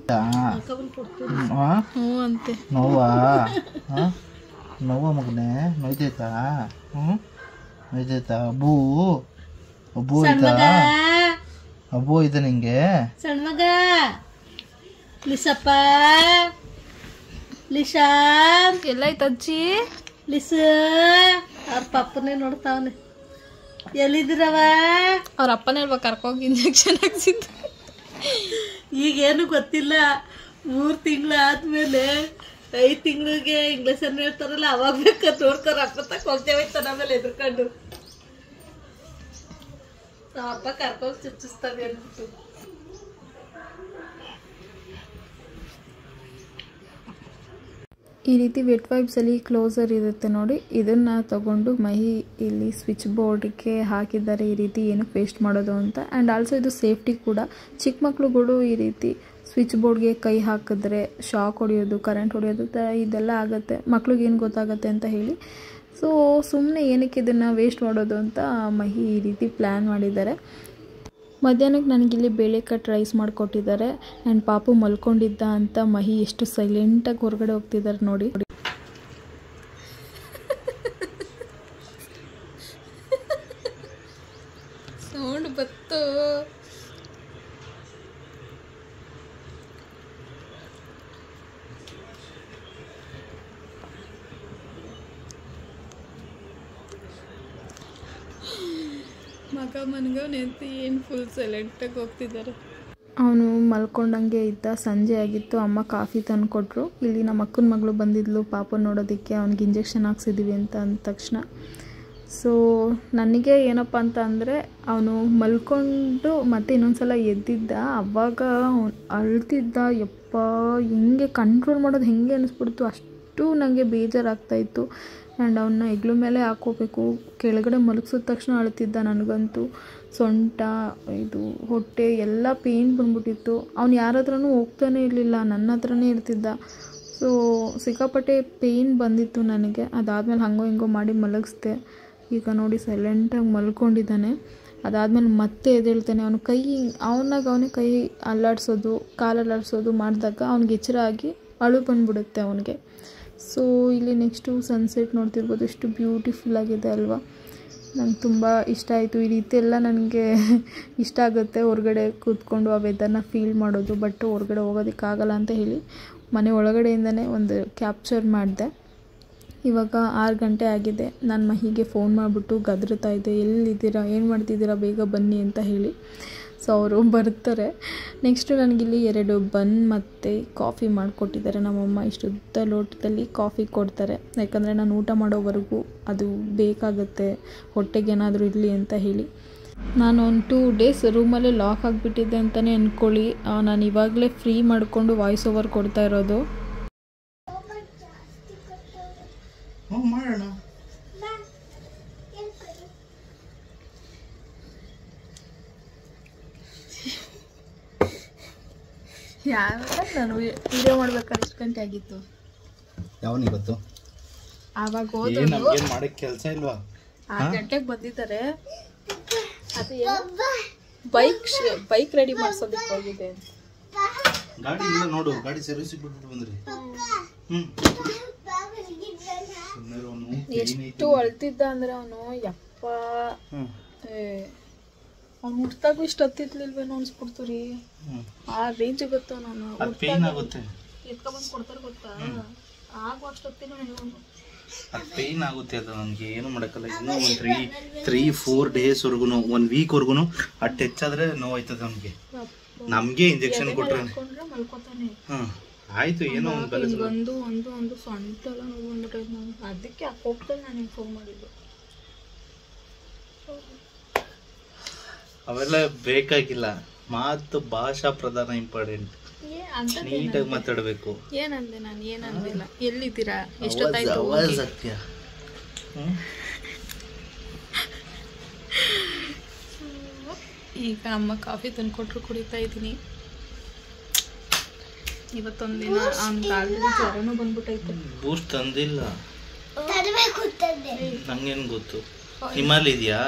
ಹ್ಞೂ ಅಂತೆ ನೋವಾ ಹಾಂ ನೋವಾ ಮಗನೇ ನೋಯ್ತೈತಾ ಹ್ಞೂ ನೋಯ್ತೈತಾ ಅಬ್ಬು ಅಬ್ಬು ಆಯ್ತಾ ಅಬ್ಬು ಆಯ್ತಾ ನಿಂಗೆ ಸಣ್ಣ ಮಗ ಲಿಸಪ್ಪ ಲಿಶಾ ಎಲ್ಲ ಆಯ್ತು ಅಜ್ಜಿ ಲಿಸ ಅವ್ರ ಪಪ್ಪನೇ ನೋಡ್ತಾವನೆ ಎಲ್ಲಿದ್ದೀರವ ಅವ್ರ ಅಪ್ಪನೇ ಅಲ್ವಾ ಕರ್ಕೋಗಿ ಇಂಜೆಕ್ಷನ್ ಹಾಕ್ಸಿದ್ದು ಈಗೇನು ಗೊತ್ತಿಲ್ಲ ಮೂರು ತಿಂಗಳು ಆದ್ಮೇಲೆ ಐದು ತಿಂಗಳಿಗೆ ಇಂಗ್ಲೀಷ್ ಅನ್ನ ಹೇಳ್ತಾರಲ್ಲ ಅವಾಗ ಬೇಕಾದ್ ನೋಡ್ತಾರ ಅಪ್ಪ ತಕ್ಕ ಹೋಗ್ತೇವೆ ಆಮೇಲೆ ಎದ್ರುಕೊಂಡು ನಮ್ಮ ಅಪ್ಪ ಕರ್ಕೊಂಡು ಚುಚ್ಚಿಸ್ತಾವೆ ಅಂದ್ಬಿಟ್ಟು ಈ ರೀತಿ ವೆಟ್ ವೈಬ್ಸಲ್ಲಿ ಕ್ಲೋಸರ್ ಇರುತ್ತೆ ನೋಡಿ ಇದನ್ನು ತಗೊಂಡು ಮಹಿ ಇಲ್ಲಿ ಸ್ವಿಚ್ ಬೋರ್ಡ್ಗೆ ಹಾಕಿದ್ದಾರೆ ಈ ರೀತಿ ಏನಕ್ಕೆ ವೇಸ್ಟ್ ಮಾಡೋದು ಅಂತ ಆ್ಯಂಡ್ ಆಲ್ಸೋ ಇದು ಸೇಫ್ಟಿ ಕೂಡ ಚಿಕ್ಕ ಮಕ್ಳುಗಳು ಈ ರೀತಿ ಸ್ವಿಚ್ ಬೋರ್ಡ್ಗೆ ಕೈ ಹಾಕಿದ್ರೆ ಶಾಕ್ ಹೊಡೆಯೋದು ಕರೆಂಟ್ ಹೊಡೆಯೋದು ತ ಇದೆಲ್ಲ ಆಗುತ್ತೆ ಮಕ್ಳಿಗೆ ಏನು ಗೊತ್ತಾಗುತ್ತೆ ಅಂತ ಹೇಳಿ ಸೊ ಸುಮ್ಮನೆ ಏನಕ್ಕೆ ಇದನ್ನು ವೇಸ್ಟ್ ಮಾಡೋದು ಅಂತ ಮಹಿ ಈ ರೀತಿ ಪ್ಲ್ಯಾನ್ ಮಾಡಿದ್ದಾರೆ ಮಧ್ಯಾಹ್ನಕ್ಕೆ ನನಗಿಲ್ಲಿ ಬೇಳೆ ಕಟ್ ರೈಸ್ ಮಾಡಿಕೊಟ್ಟಿದ್ದಾರೆ ಆ್ಯಂಡ್ ಪಾಪು ಮಲ್ಕೊಂಡಿದ್ದ ಅಂತ ಮಹಿ ಎಷ್ಟು ಸೈಲೆಂಟಾಗಿ ಹೊರಗಡೆ ಹೋಗ್ತಿದ್ದಾರೆ ನೋಡಿ ಸೌಂಡ್ ಬತ್ತು ಮಗ ಮನ್ಗ ನೆಂತು ಏನು ಫುಲ್ ಸೈಲೆಂಟಾಗಿ ಹೋಗ್ತಿದ್ದಾರೆ ಅವನು ಮಲ್ಕೊಂಡಂಗೆ ಇದ್ದ ಸಂಜೆ ಆಗಿತ್ತು ಅಮ್ಮ ಕಾಫಿ ತಂದು ಕೊಟ್ಟರು ಇಲ್ಲಿ ನಮ್ಮ ಅಕ್ಕನ ಮಗಳು ಬಂದಿದ್ಲು ಪಾಪ ನೋಡೋದಕ್ಕೆ ಅವ್ನಿಗೆ ಇಂಜೆಕ್ಷನ್ ಹಾಕ್ಸಿದ್ದೀವಿ ಅಂತ ಅಂದ ತಕ್ಷಣ ಸೊ ನನಗೆ ಏನಪ್ಪ ಅಂತ ಅಂದರೆ ಅವನು ಮಲ್ಕೊಂಡು ಮತ್ತೆ ಇನ್ನೊಂದ್ಸಲ ಎದ್ದಿದ್ದ ಅವಾಗ ಅವ್ನ್ ಅಳ್ತಿದ್ದ ಯಪ್ಪ ಹೆಂಗೆ ಕಂಟ್ರೋಲ್ ಮಾಡೋದು ಹೆಂಗೆ ಅನ್ನಿಸ್ಬಿಡ್ತು ಅಷ್ಟು ನನಗೆ ಬೇಜಾರಾಗ್ತಾಯಿತ್ತು ಆ್ಯಂಡ್ ಅವನ್ನ ಹೆಗ್ಲು ಮೇಲೆ ಹಾಕೋಬೇಕು ಕೆಳಗಡೆ ಮಲಗಿಸಿದ ತಕ್ಷಣ ಅಳ್ತಿದ್ದ ನನಗಂತೂ ಸೊಂಟ ಇದು ಹೊಟ್ಟೆ ಎಲ್ಲ ಪೇಯ್ನ್ ಬಂದ್ಬಿಟ್ಟಿತ್ತು ಅವ್ನು ಯಾರ ಹತ್ರನೂ ಹೋಗ್ತಾನೆ ಇರಲಿಲ್ಲ ನನ್ನ ಹತ್ರನೇ ಇರ್ತಿದ್ದ ಸೊ ಸಿಕ್ಕಾಪಟ್ಟೆ ಪೇಯ್ನ್ ಬಂದಿತ್ತು ನನಗೆ ಅದಾದಮೇಲೆ ಹಂಗೋ ಹಿಂಗೋ ಮಾಡಿ ಮಲಗಿಸ್ದೆ ಈಗ ನೋಡಿ ಸೈಲೆಂಟಾಗಿ ಮಲ್ಕೊಂಡಿದ್ದಾನೆ ಅದಾದಮೇಲೆ ಮತ್ತೆ ಎದ್ದೇಳ್ತಾನೆ ಅವನು ಕೈ ಅವನಾಗ ಅವನೇ ಕೈ ಅಲ್ಲಾಡಿಸೋದು ಕಾಲು ಅಲ್ಲಾಡಿಸೋದು ಮಾಡಿದಾಗ ಅವ್ನಿಗೆ ಎಚ್ಚರ ಆಗಿ ಅಳು ಬಂದ್ಬಿಡುತ್ತೆ ಅವನಿಗೆ ಸೊ ಇಲ್ಲಿ ನೆಕ್ಸ್ಟು ಸನ್ಸೆಟ್ ನೋಡ್ತಿರ್ಬೋದು ಎಷ್ಟು ಬ್ಯೂಟಿಫುಲ್ ಆಗಿದೆ ಅಲ್ವಾ ನಂಗೆ ತುಂಬ ಇಷ್ಟ ಆಯಿತು ಈ ರೀತಿ ಎಲ್ಲ ನನಗೆ ಇಷ್ಟ ಆಗುತ್ತೆ ಹೊರಗಡೆ ಕೂತ್ಕೊಂಡು ಆ ವೆದರ್ನ ಫೀಲ್ ಮಾಡೋದು ಬಟ್ ಹೊರಗಡೆ ಹೋಗೋದಕ್ಕಾಗಲ್ಲ ಅಂತ ಹೇಳಿ ಮನೆ ಒಳಗಡೆಯಿಂದನೇ ಒಂದು ಕ್ಯಾಪ್ಚರ್ ಮಾಡಿದೆ ಇವಾಗ ಆರು ಗಂಟೆ ಆಗಿದೆ ನಾನು ಮಹಿಗೆ ಫೋನ್ ಮಾಡಿಬಿಟ್ಟು ಗದರ್ತಾ ಇದ್ದೆ ಎಲ್ಲಿದ್ದೀರಾ ಏನು ಮಾಡ್ತಿದ್ದೀರಾ ಬೇಗ ಬನ್ನಿ ಅಂತ ಹೇಳಿ ಸೊ ಅವರು ಬರ್ತಾರೆ ನೆಕ್ಸ್ಟು ನನಗಿಲ್ಲಿ ಎರಡು ಬನ್ ಮತ್ತು ಕಾಫಿ ಮಾಡಿಕೊಟ್ಟಿದ್ದಾರೆ ನಮ್ಮಮ್ಮ ಇಷ್ಟುದ್ದ ಲೋಟದಲ್ಲಿ ಕಾಫಿ ಕೊಡ್ತಾರೆ ಯಾಕಂದರೆ ನಾನು ಊಟ ಮಾಡೋವರೆಗೂ ಅದು ಬೇಕಾಗುತ್ತೆ ಹೊಟ್ಟೆಗೆ ಏನಾದರೂ ಇರಲಿ ಅಂತ ಹೇಳಿ ನಾನು ಒಂದು ಟೂ ಡೇಸ್ ರೂಮಲ್ಲೇ ಲಾಕ್ ಆಗಿಬಿಟ್ಟಿದ್ದೆ ಅಂತಲೇ ಅಂದ್ಕೊಳ್ಳಿ ನಾನು ಇವಾಗಲೇ ಫ್ರೀ ಮಾಡಿಕೊಂಡು ವಾಯ್ಸ್ ಓವರ್ ಕೊಡ್ತಾ ಇರೋದು ಹ್ಞೂ ಮಾಡೋಣ ಯಾವಾಗ ನಾನು ವಿಡಿಯೋ ಮಾಡ್ಬೇಕಾದ್ರೆ ಎಷ್ಟು ಗಂಟೆ ಆಗಿತ್ತು ಯಾವನ್ ಇವತ್ತು ಆವಾಗ ಏನು ನಮ್ಗೇನು ಮಾಡೋಕ್ಕೆ ಕೆಲಸ ಇಲ್ವಾ ಆರು ಗಂಟೆಗೆ ಬಂದಿದ್ದಾರೆ ಅದು ಬೈಕ್ ಬೈಕ್ ರೆಡಿ ಮಾಡ್ಸೋದಕ್ಕೆ ಹೋಗಿದೆ ಅಂತ ಗಾಡಿ ಇಲ್ಲ ನೋಡು ಗಾಡಿ ಸರ್ವಿಸಿಗೆ ಬಿಟ್ಬಿಟ್ಟು ಬಂದ್ರಿ ಹ್ಮ್ ಸುಮ್ಮನೆ ಅವನು ಎಷ್ಟು ಅಳ್ತಿದ್ದ ಅಂದ್ರೆ ಅವನು ಯಪ್ಪ ಹ್ಮ್ ಅವ್ನು ಹುಟ್ಟಾಗೂ ಇಷ್ಟು ಹತ್ತಿತ್ಲಿಲ್ವೇನೋ ಅನ್ಸ್ಬಿಡ್ತು ರೀ ಹ್ಮ್ ಆ ರೇಂಜ್ ಗೊತ್ತ ನಾನು ಅದು ಪೇನ್ ಆಗುತ್ತೆ ಎತ್ಕೊಬಂದು ಕೊಡ್ತಾರೆ ಗೊತ್ತಾ ಆಗೋ ಅಷ್ಟು ಹೊತ್ತಿನ ಅವನು ಅದು ಪೇನ್ ಆಗುತ್ತೆ ಅದು ನನಗೆ ಏನು ಮಾಡೋಕ್ಕಲ್ಲ ಇನ್ನೂ ಒಂದು ತ್ರೀ ತ್ರೀ ಫೋರ್ ಡೇಸ್ವರೆಗೂ ಒಂದು ವೀಕ್ವರೆಗೂ ಅಟ್ಟು ಹೆಚ್ಚಾದ್ರೆ ನೋವಾಯ್ತದೆ ನಮಗೆ ನಮಗೆ ಇಂಜೆಕ್ಷನ್ ಕೊಟ್ರೆ ಹಾಕೊಂಡ್ರೆ ಮಲ್ಕೋತಾನೆ ಹಾಂ ಆಯ್ತು ಏನೋ ಒಂದು ಬೆಲೆ ಈಗ ಒಂದು ಒಂದು ಒಂದು ಸೊಂಟ ಎಲ್ಲ ನೋವು ಬಂದ್ಬಿಟ್ಟೈತೆ ನಾನು ಅದಕ್ಕೆ ಆ ಕೋಪದಲ್ಲಿ ನಾನು ನಿಮ್ಗೆ ಫೋನ್ ಮಾಡಿದ್ದು ಅವೆಲ್ಲ ಬೇಕಾಗಿಲ್ಲ ಮಾತು ಭಾಷಾ ಪ್ರಧಾನ ಇಂಪಾರ್ಟೆಂಟ್ ಏ ಅಂತ ನೀಟಾಗಿ ಮಾತಾಡಬೇಕು ಏನಂದೆ ನಾನು ಏನಂದಿಲ್ಲ ಎಲ್ಲಿದ್ದೀರಾ ಎಷ್ಟೊತ್ತಾಯ್ತು ಹೋಗಿ? ಸತ್ಯ ಹ್ಮ್ ಈಗ ಅಮ್ಮ ಕಾಫಿ ತಂದ್ಕೊಟ್ರು ಕುಡಿತಾ ಇದ್ದೀನಿ ಇವತ್ತೊಂದಿನ ಅವ್ನಿಗೆ ಆಲ್ರೆಡಿ ಜ್ವರನೂ ಬಂದ್ಬಿಟ್ಟೈತೆ ಬೂಸ್ಟ್ ತಂದಿಲ್ಲ ನಂಗೇನು ಗೊತ್ತು ನಿಮ್ಮಲ್ಲಿ ಇದೆಯಾ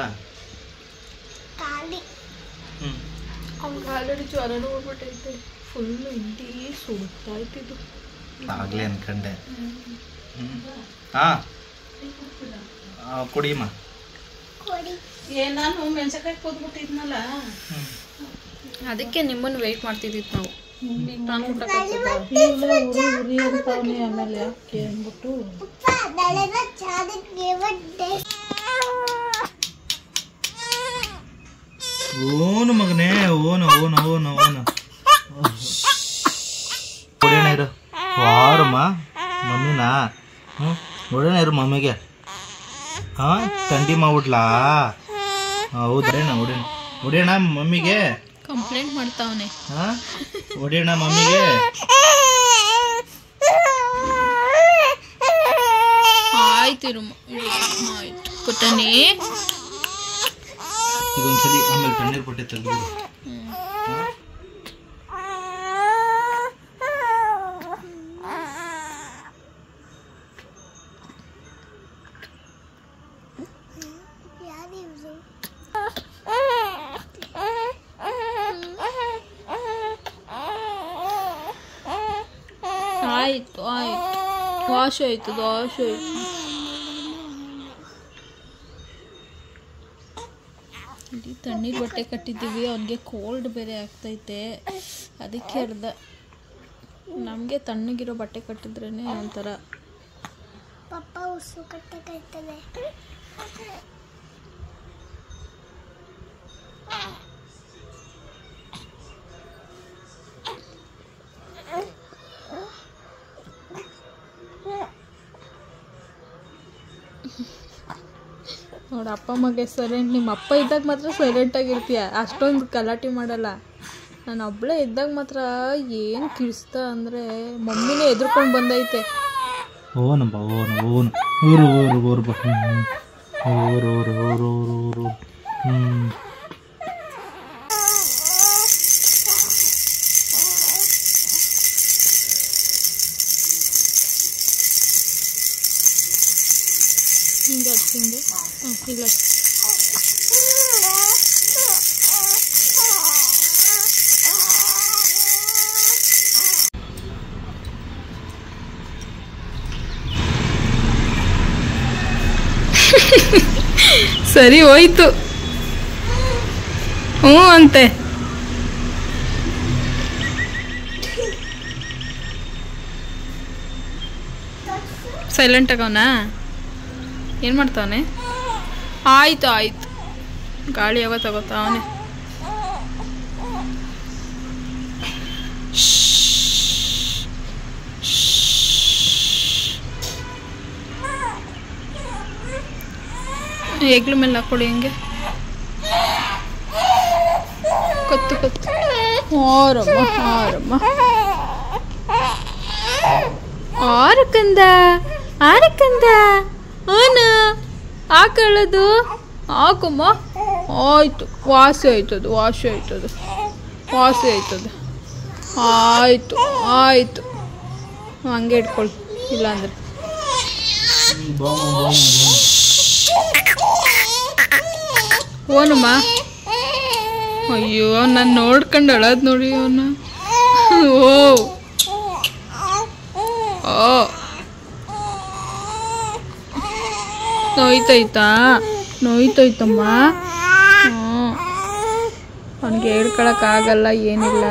ಹ್ಮ್ ಅವ್ನಿಗೆ ಆಲ್ರೆಡಿ ಜ್ವರನೂ ಬಂದ್ಬಿಟ್ಟೈತೆ ಫುಲ್ಲು ಇಡೀ ಸುಡ್ತಾ ಇತ್ತಿದ್ದು ಆಗ್ಲೇ ಅನ್ಕಂಡೆ ಹ್ಮ್ ಹಾ ಕುಡಿಯಮ್ಮ ಏ ನಾನು ಮೆಣಸಕಾಯಿ ಕೊದ್ಬಿಟ್ಟಿದ್ನಲ್ಲ ಅದಕ್ಕೆ ನಿಮ್ಮನ್ನು ವೆಯ್ಟ್ ಮಾಡ್ತಿದ್ದಿತ್ತು ನಾವು ಈಗ ನಾನು ಊಟ ಉರಿ ಅಂತಾವನೆ ಆಮೇಲೆ ಯಾಕೆ ಅಂದ್ಬಿಟ್ಟು ಓನು ಮಗನೇ ಓನು ಓನು ಓನು ಓನು ಹೊಡೆಯೋಣ ಇರು ವಾರಮ್ಮ ಮಮ್ಮಿನಾ ಹ್ಞೂ ಹೊಡೆಯೋಣ ಇರು ಮಮ್ಮಿಗೆ ಹಾಂ ಥಂಡಿ ಮಾಡ್ಬಿಡ್ಲಾ ಹೌದೇನ ಹೊಡೆಯೋಣ ಹೊಡೆಯೋಣ ಮಮ್ಮಿಗೆ ಕಂಪ್ಲೇಂಟ್ ಮಾಡ್ತಾವನೆ ಹಾಂ ಹೊಡೆಯೋಣ ಮಮ್ಮಿಗೆ ಆಯ್ತು ಇರು ಮ- ಇರು. ಆಯ್ತು ಕುಟ್ಟನೆ ಇದೊಂದ್ಸಲಿ ಆಮೇಲೆ ತಣ್ಣೀರು ಪಟ್ಟೆ ತೆಗೆದು ಆಯ್ತು ಆಯ್ತು ವಾಶ್ ಆಯ್ತು ವಾಶ್ ಆಯ್ತು ಇಲ್ಲಿ ತಣ್ಣೀರು ಬಟ್ಟೆ ಕಟ್ಟಿದ್ದೀವಿ ಅವನಿಗೆ ಕೋಲ್ಡ್ ಬೇರೆ ಆಗ್ತೈತೆ ಅದಕ್ಕೆ ಅರ್ಧ ನಮಗೆ ತಣ್ಣಗಿರೋ ಬಟ್ಟೆ ಕಟ್ಟಿದ್ರೇ ಒಂಥರ ಪಪ್ಪ ಉಸು ಕಟ್ಟಕೈತದೆ ನೋಡು ಅಪ್ಪ ಮಗೆ ಸೈಲೆಂಟ್ ನಿಮ್ಮ ಅಪ್ಪ ಇದ್ದಾಗ ಮಾತ್ರ ಸೈಲೆಂಟಾಗಿರ್ತೀಯ ಅಷ್ಟೊಂದು ಗಲಾಟೆ ಮಾಡಲ್ಲ ನಾನು ಒಬ್ಬಳೇ ಇದ್ದಾಗ ಮಾತ್ರ ಏನು ಕಿಡಿಸ್ತಾ ಅಂದರೆ ಮಮ್ಮಿನೇ ಎದ್ರುಕೊಂಡು ಬಂದೈತೆ ಓನಪ್ಪ ಓನು ಓನು ಊರು ಊರು ಊರು ಬಾ ಹ್ಞೂ ಊರು ಊರು ಊರು ಊರು ಊರು ಹ್ಞೂ ಹಿಂಗೆ ಹಿಂಗೆ ಹ್ಞೂ ಇಲ್ಲ ಸರಿ ಹೋಯ್ತು ಹ್ಞೂ ಅಂತೆ ಸೈಲೆಂಟ್ ಆಗವನಾ ಏನು ಮಾಡ್ತಾವನೆ ಆಯ್ತು ಆಯ್ತು ಗಾಳಿ ಯಾವಾಗ ತಗೋತಾವನೆ ಹೆಗ್ಲ ಮೇಲೆ ಹಾಕೊಳ್ಳಿ ಹಿಂಗೆ ಕತ್ತು ಕತ್ತು ಆರಮ್ಮ ಆರಮ್ಮ ಆರಕ್ಕಂದ ಆರಕ್ಕಂದ ಅವನು ಹಾಕೊಳ್ಳೋದು ಹಾಕಮ್ಮ ಆಯ್ತು ವಾಸಿ ಆಯ್ತದು ವಾಸಿ ಆಯ್ತದು ವಾಸಿ ಆಯ್ತದು ಆಯ್ತು ಆಯ್ತು ಹಂಗೆ ಇಟ್ಕೊಳ್ಳಿ ಇಲ್ಲಾಂದ್ರೆ ಓನಮ್ಮ ಅಯ್ಯೋ ನಾನು ನೋಡ್ಕೊಂಡು ಅಳದ್ ನೋಡಿ ಅವನು ಓ ಓ ನೋಯ್ತೈತಾ ನೋಯ್ತೈತಮ್ಮ ಹ್ಞೂ ಅವನಿಗೆ ಹೇಳ್ಕೊಳಕ್ಕಾಗಲ್ಲ ಏನಿಲ್ಲ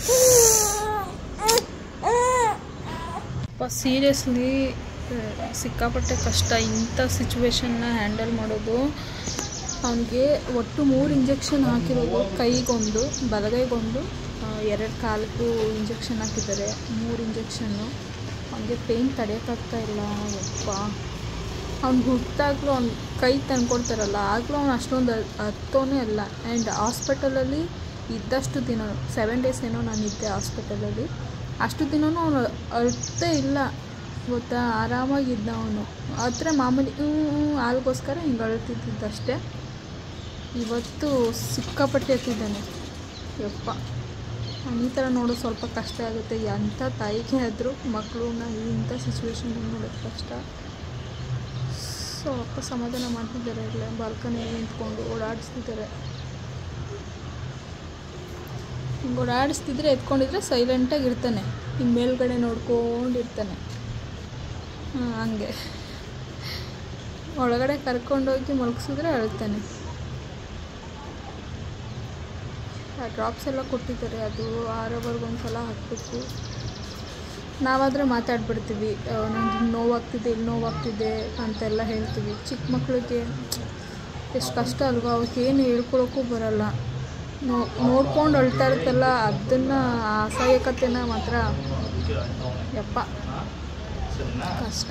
ಸೀರಿಯಸ್ಲಿ ಸಿಕ್ಕಾಪಟ್ಟೆ ಕಷ್ಟ ಇಂಥ ಸಿಚುವೇಶನ್ನ ಹ್ಯಾಂಡಲ್ ಮಾಡೋದು ಅವನಿಗೆ ಒಟ್ಟು ಮೂರು ಇಂಜೆಕ್ಷನ್ ಹಾಕಿರೋದು ಕೈಗೊಂದು ಬಲಗೈಗೊಂದು ಎರಡು ಕಾಲಿಗೂ ಇಂಜೆಕ್ಷನ್ ಹಾಕಿದ್ದಾರೆ ಮೂರು ಇಂಜೆಕ್ಷನ್ನು ಅವನಿಗೆ ಪೇಯ್ನ್ ತಡೆಯೋಕ್ಕಾಗ್ತಾ ಇಲ್ಲ ಯಪ್ಪ ಅವ್ನು ಹುಟ್ಟಾಗ್ಲೂ ಅವ್ನ ಕೈ ತಂದ್ಕೊಡ್ತಾರಲ್ಲ ಆಗಲೂ ಅವ್ನು ಅಷ್ಟೊಂದು ಹತ್ತೋನೇ ಅಲ್ಲ ಆ್ಯಂಡ್ ಹಾಸ್ಪಿಟಲಲ್ಲಿ ಇದ್ದಷ್ಟು ದಿನ ಸೆವೆನ್ ಡೇಸ್ ಏನೋ ನಾನು ಇದ್ದೆ ಹಾಸ್ಪಿಟಲಲ್ಲಿ ಅಷ್ಟು ದಿನವೂ ಅವನು ಅಳ್ತೇ ಇಲ್ಲ ಗೊತ್ತಾ ಆರಾಮಾಗಿದ್ದ ಅವನು ಹತ್ರ ಮಾಮೂಲಿ ಹ್ಞೂ ಹ್ಞೂ ಹಾಲ್ಗೋಸ್ಕರ ಹಿಂಗೆ ಅಳ್ತಿದ್ದಷ್ಟೇ ಇವತ್ತು ಸಿಕ್ಕಾಪಟ್ಟೆ ಎತ್ತಿದ್ದಾನೆ ಯಪ್ಪ ಅವ್ನು ಈ ಥರ ನೋಡೋದು ಸ್ವಲ್ಪ ಕಷ್ಟ ಆಗುತ್ತೆ ಎಂಥ ತಾಯಿಗೆ ಆದರೂ ಮಕ್ಕಳನ್ನ ಇಂಥ ಸಿಚುವೇಶನ್ ನೋಡೋದು ಕಷ್ಟ ಸೊ ಅಪ್ಪ ಸಮಾಧಾನ ಮಾಡ್ತಿದ್ದಾರೆ ಇಲ್ಲ ಬಾಲ್ಕನಿಯಲ್ಲಿ ನಿಂತ್ಕೊಂಡು ಓಡಾಡಿಸ್ತಿದ್ದಾರೆ ಹಿಂಗೆ ಓಡಾಡಿಸ್ತಿದ್ರೆ ಎತ್ಕೊಂಡಿದ್ರೆ ಸೈಲೆಂಟಾಗಿ ಇರ್ತಾನೆ ಹಿಂಗೆ ಮೇಲ್ಗಡೆ ನೋಡ್ಕೊಂಡಿರ್ತಾನೆ ಹಾಂ ಹಂಗೆ ಒಳಗಡೆ ಕರ್ಕೊಂಡೋಗಿ ಮಲಗಿಸಿದ್ರೆ ಅಳ್ತಾನೆ ಆ ಡ್ರಾಪ್ಸ್ ಎಲ್ಲ ಕೊಟ್ಟಿದ್ದಾರೆ ಅದು ಆರವರೆಗೆ ಒಂದು ಸಲ ಹಾಕಬೇಕು ನಾವಾದರೆ ಮಾತಾಡ್ಬಿಡ್ತೀವಿ ನನಗೆ ನೋವಾಗ್ತಿದೆ ಇಲ್ಲಿ ನೋವಾಗ್ತಿದೆ ಅಂತೆಲ್ಲ ಹೇಳ್ತೀವಿ ಚಿಕ್ಕ ಮಕ್ಕಳಿಗೆ ಎಷ್ಟು ಕಷ್ಟ ಅಲ್ವಾ ಅವ್ರಿಗೆ ಏನು ಹೇಳ್ಕೊಳಕ್ಕೂ ಬರಲ್ಲ ನೋ ನೋಡ್ಕೊಂಡು ಅಳ್ತಾ ಇರುತ್ತಲ್ಲ ಅದನ್ನು ಆ ಅಸಹಾಯಕತೆನ ಮಾತ್ರ ಯಪ್ಪ ಕಷ್ಟ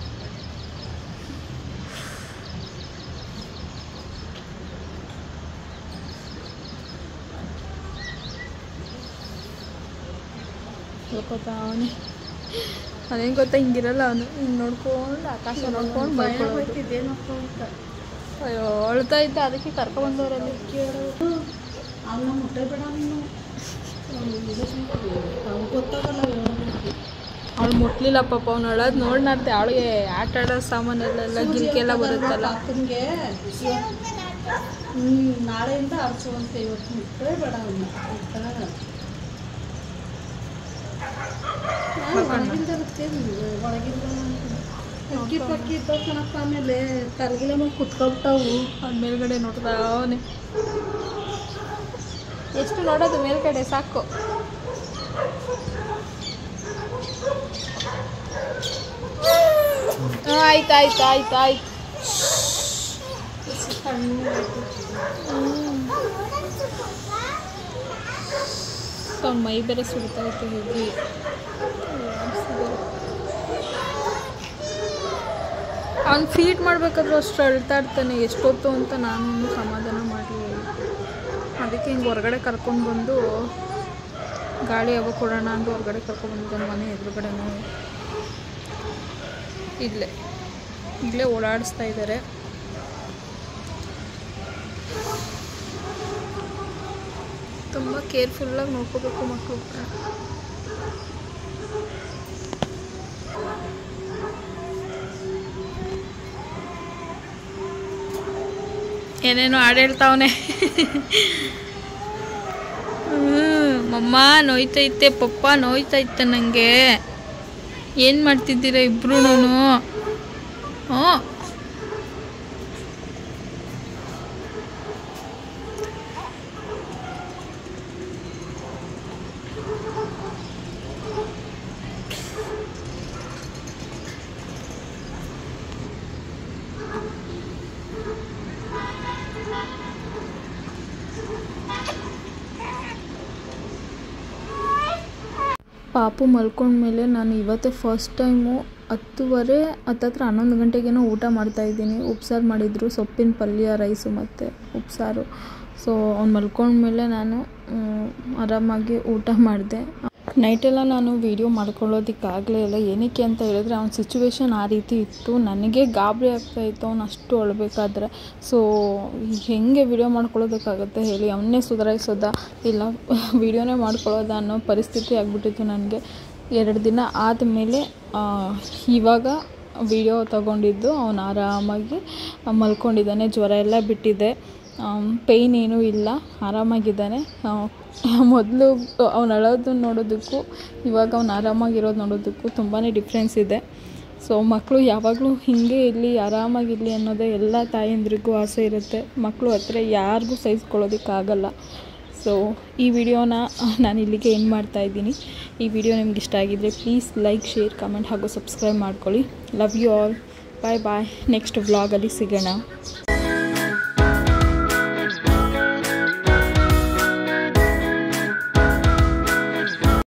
ಹೇಳ್ಕೊತಾ ಅವನೇ ಅದೇನು ಗೊತ್ತಾ ಹಿಂಗಿರಲ್ಲ ಅವನು ಹಿಂಗೆ ನೋಡ್ಕೊಂಡು ಆಕಾಶ ನೋಡ್ಕೊಂಡು ಬೈಕೊಳ್ಳೋದು ಅಯ್ಯೋ ಅಳ್ತಾ ಇದ್ದ ಅದಕ್ಕೆ ಕರ್ಕೊಬಂದವರಲ್ಲಿ ಕೇಳೋದು ಅವನ್ನ ಮುಟ್ಟೆ ಬೇಡ ನೀನು ಅವ್ನು ಗೊತ್ತಾಗಲ್ಲ ಅವಳು ಮುಟ್ಲಿಲ್ಲ ಪಾಪ ಅವ್ನು ಅಳೋದು ನೋಡಿ ನಾಡ್ತೆ ಅವಳಿಗೆ ಆಟ ಆಡೋ ಸಾಮಾನೆಲ್ಲ ಗಿರಿಕೆಲ್ಲ ಬರುತ್ತಲ್ಲ ಅಕ್ಕನಿಗೆ ಹ್ಞೂ ನಾಳೆಯಿಂದ ಆಡ್ಸುವಂತೆ ಇವತ್ತು ಮುಟ್ಟೇ ಬೇಡ ಅವನ್ನ ಆಯ್ತಾ ಒಳಗಿಂದಿರುತ್ತೆ ಒಳಗಿಂದ ಅಕ್ಕಿ ಪಕ್ಕಿ ಇದ್ದಾವ ಕಣಪ್ಪ ಆಮೇಲೆ ತರಗಿಲೆ ಮೇಲೆ ಕುತ್ಕೊಬಿಟ್ಟವು ಅವ್ನ ಮೇಲ್ಗಡೆ ನೋಡ್ತಾ ಅವನೇ ಎಷ್ಟು ನೋಡೋದು ಮೇಲ್ಗಡೆ ಸಾಕು ಹ್ಞೂ ಆಯ್ತು ಆಯ್ತು ಆಯ್ತು ಆಯ್ತು ಅವ್ನ ಮೈ ಬೇರೆ ಸುಡ್ತಾ ಇತ್ತು ಹೋಗಿ ಅವ್ನು ಫೀಡ್ ಮಾಡಬೇಕಾದ್ರೂ ಅಷ್ಟು ಅಳ್ತಾ ಇರ್ತಾನೆ ಎಷ್ಟೊತ್ತು ಅಂತ ನಾನು ಸಮಾಧಾನ ಮಾಡಲಿ ಅದಕ್ಕೆ ಹಿಂಗೆ ಹೊರಗಡೆ ಕರ್ಕೊಂಡು ಬಂದು ಗಾಳಿ ಯಾವಾಗ ಕೊಡೋಣ ಅಂತ ಹೊರಗಡೆ ಕರ್ಕೊಂಡು ಬಂದಿದ್ದಾನೆ ಮನೆ ಎದುರುಗಡೆನೂ ಇಲ್ಲೇ ಇಲ್ಲೇ ಓಡಾಡಿಸ್ತಾ ಇದ್ದಾರೆ ತುಂಬ ಕೇರ್ಫುಲ್ಲಾಗಿ ನೋಡ್ಕೋಬೇಕು ಮಕ್ಕಳು ಏನೇನೋ ಹಾಡು ಹೇಳ್ತಾವನೆ ಮಮ್ಮ ನೋಯ್ತೈತೆ ಪಪ್ಪ ನೋಯ್ತೈತೆ ನನಗೆ ಏನು ಮಾಡ್ತಿದ್ದೀರಾ ಇಬ್ರು ಹ್ಞೂ ಪಾಪು ಮಲ್ಕೊಂಡ್ಮೇಲೆ ನಾನು ಇವತ್ತೇ ಫಸ್ಟ್ ಟೈಮು ಹತ್ತುವರೆ ಹತ್ತತ್ರ ಹನ್ನೊಂದು ಗಂಟೆಗೇನೋ ಊಟ ಮಾಡ್ತಾಯಿದ್ದೀನಿ ಉಪ್ಸಾರು ಮಾಡಿದ್ರು ಸೊಪ್ಪಿನ ಪಲ್ಯ ರೈಸು ಮತ್ತು ಉಪ್ಸಾರು ಸೊ ಅವ್ನು ಮಲ್ಕೊಂಡ್ಮೇಲೆ ನಾನು ಮ್, ಆರಾಮಾಗಿ ಊಟ ಮಾಡಿದೆ ನೈಟೆಲ್ಲ ನಾನು ವೀಡಿಯೋ ಮಾಡ್ಕೊಳ್ಳೋದಕ್ಕಾಗಲೇ ಇಲ್ಲ ಏನಕ್ಕೆ ಅಂತ ಹೇಳಿದ್ರೆ ಅವ್ನ ಸಿಚುವೇಶನ್ ಆ ರೀತಿ ಇತ್ತು ನನಗೆ ಗಾಬರಿ ಆಗ್ತಾ ಇತ್ತು ಅವ್ನು ಅಷ್ಟು ಅಳಬೇಕಾದ್ರೆ ಸೊ ಹೆಂಗೆ ವಿಡಿಯೋ ಮಾಡ್ಕೊಳ್ಳೋದಕ್ಕಾಗುತ್ತೆ ಹೇಳಿ ಅವನ್ನೇ ಸುಧಾರಿಸೋದ ಇಲ್ಲ ವಿಡಿಯೋನೇ ಮಾಡ್ಕೊಳ್ಳೋದ ಅನ್ನೋ ಪರಿಸ್ಥಿತಿ ಆಗಿಬಿಟ್ಟಿತ್ತು ನನಗೆ ಎರಡು ದಿನ ಆದಮೇಲೆ ಇವಾಗ ವಿಡಿಯೋ ತಗೊಂಡಿದ್ದು ಅವನು ಆರಾಮಾಗಿ ಮಲ್ಕೊಂಡಿದ್ದಾನೆ ಜ್ವರ ಎಲ್ಲ ಬಿಟ್ಟಿದೆ ಪೇಯ್ನ್ ಏನೂ ಇಲ್ಲ ಆರಾಮಾಗಿದ್ದಾನೆ ಮೊದಲು ಅವ್ನು ಅಳೋದು ನೋಡೋದಕ್ಕೂ ಇವಾಗ ಅವ್ನು ಆರಾಮಾಗಿರೋದು ನೋಡೋದಕ್ಕೂ ತುಂಬಾ ಡಿಫ್ರೆನ್ಸ್ ಇದೆ ಸೊ ಮಕ್ಕಳು ಯಾವಾಗಲೂ ಹೀಗೆ ಇರಲಿ ಆರಾಮಾಗಿರಲಿ ಅನ್ನೋದೇ ಎಲ್ಲ ತಾಯಂದ್ರಿಗೂ ಆಸೆ ಇರುತ್ತೆ ಮಕ್ಕಳು ಹತ್ರ ಯಾರಿಗೂ ಸಹಿಸ್ಕೊಳ್ಳೋದಕ್ಕಾಗಲ್ಲ ಸೊ ಈ ವಿಡಿಯೋನ ನಾನು ಇಲ್ಲಿಗೆ ಎಂಡ್ ಮಾಡ್ತಾ ಇದ್ದೀನಿ ಈ ವಿಡಿಯೋ ನಿಮ್ಗೆ ಇಷ್ಟ ಆಗಿದ್ದರೆ ಪ್ಲೀಸ್ ಲೈಕ್ ಶೇರ್ ಕಮೆಂಟ್ ಹಾಗೂ ಸಬ್ಸ್ಕ್ರೈಬ್ ಮಾಡ್ಕೊಳ್ಳಿ love you all bye bye next ವ್ಲಾಗಲ್ಲಿ ಸಿಗೋಣ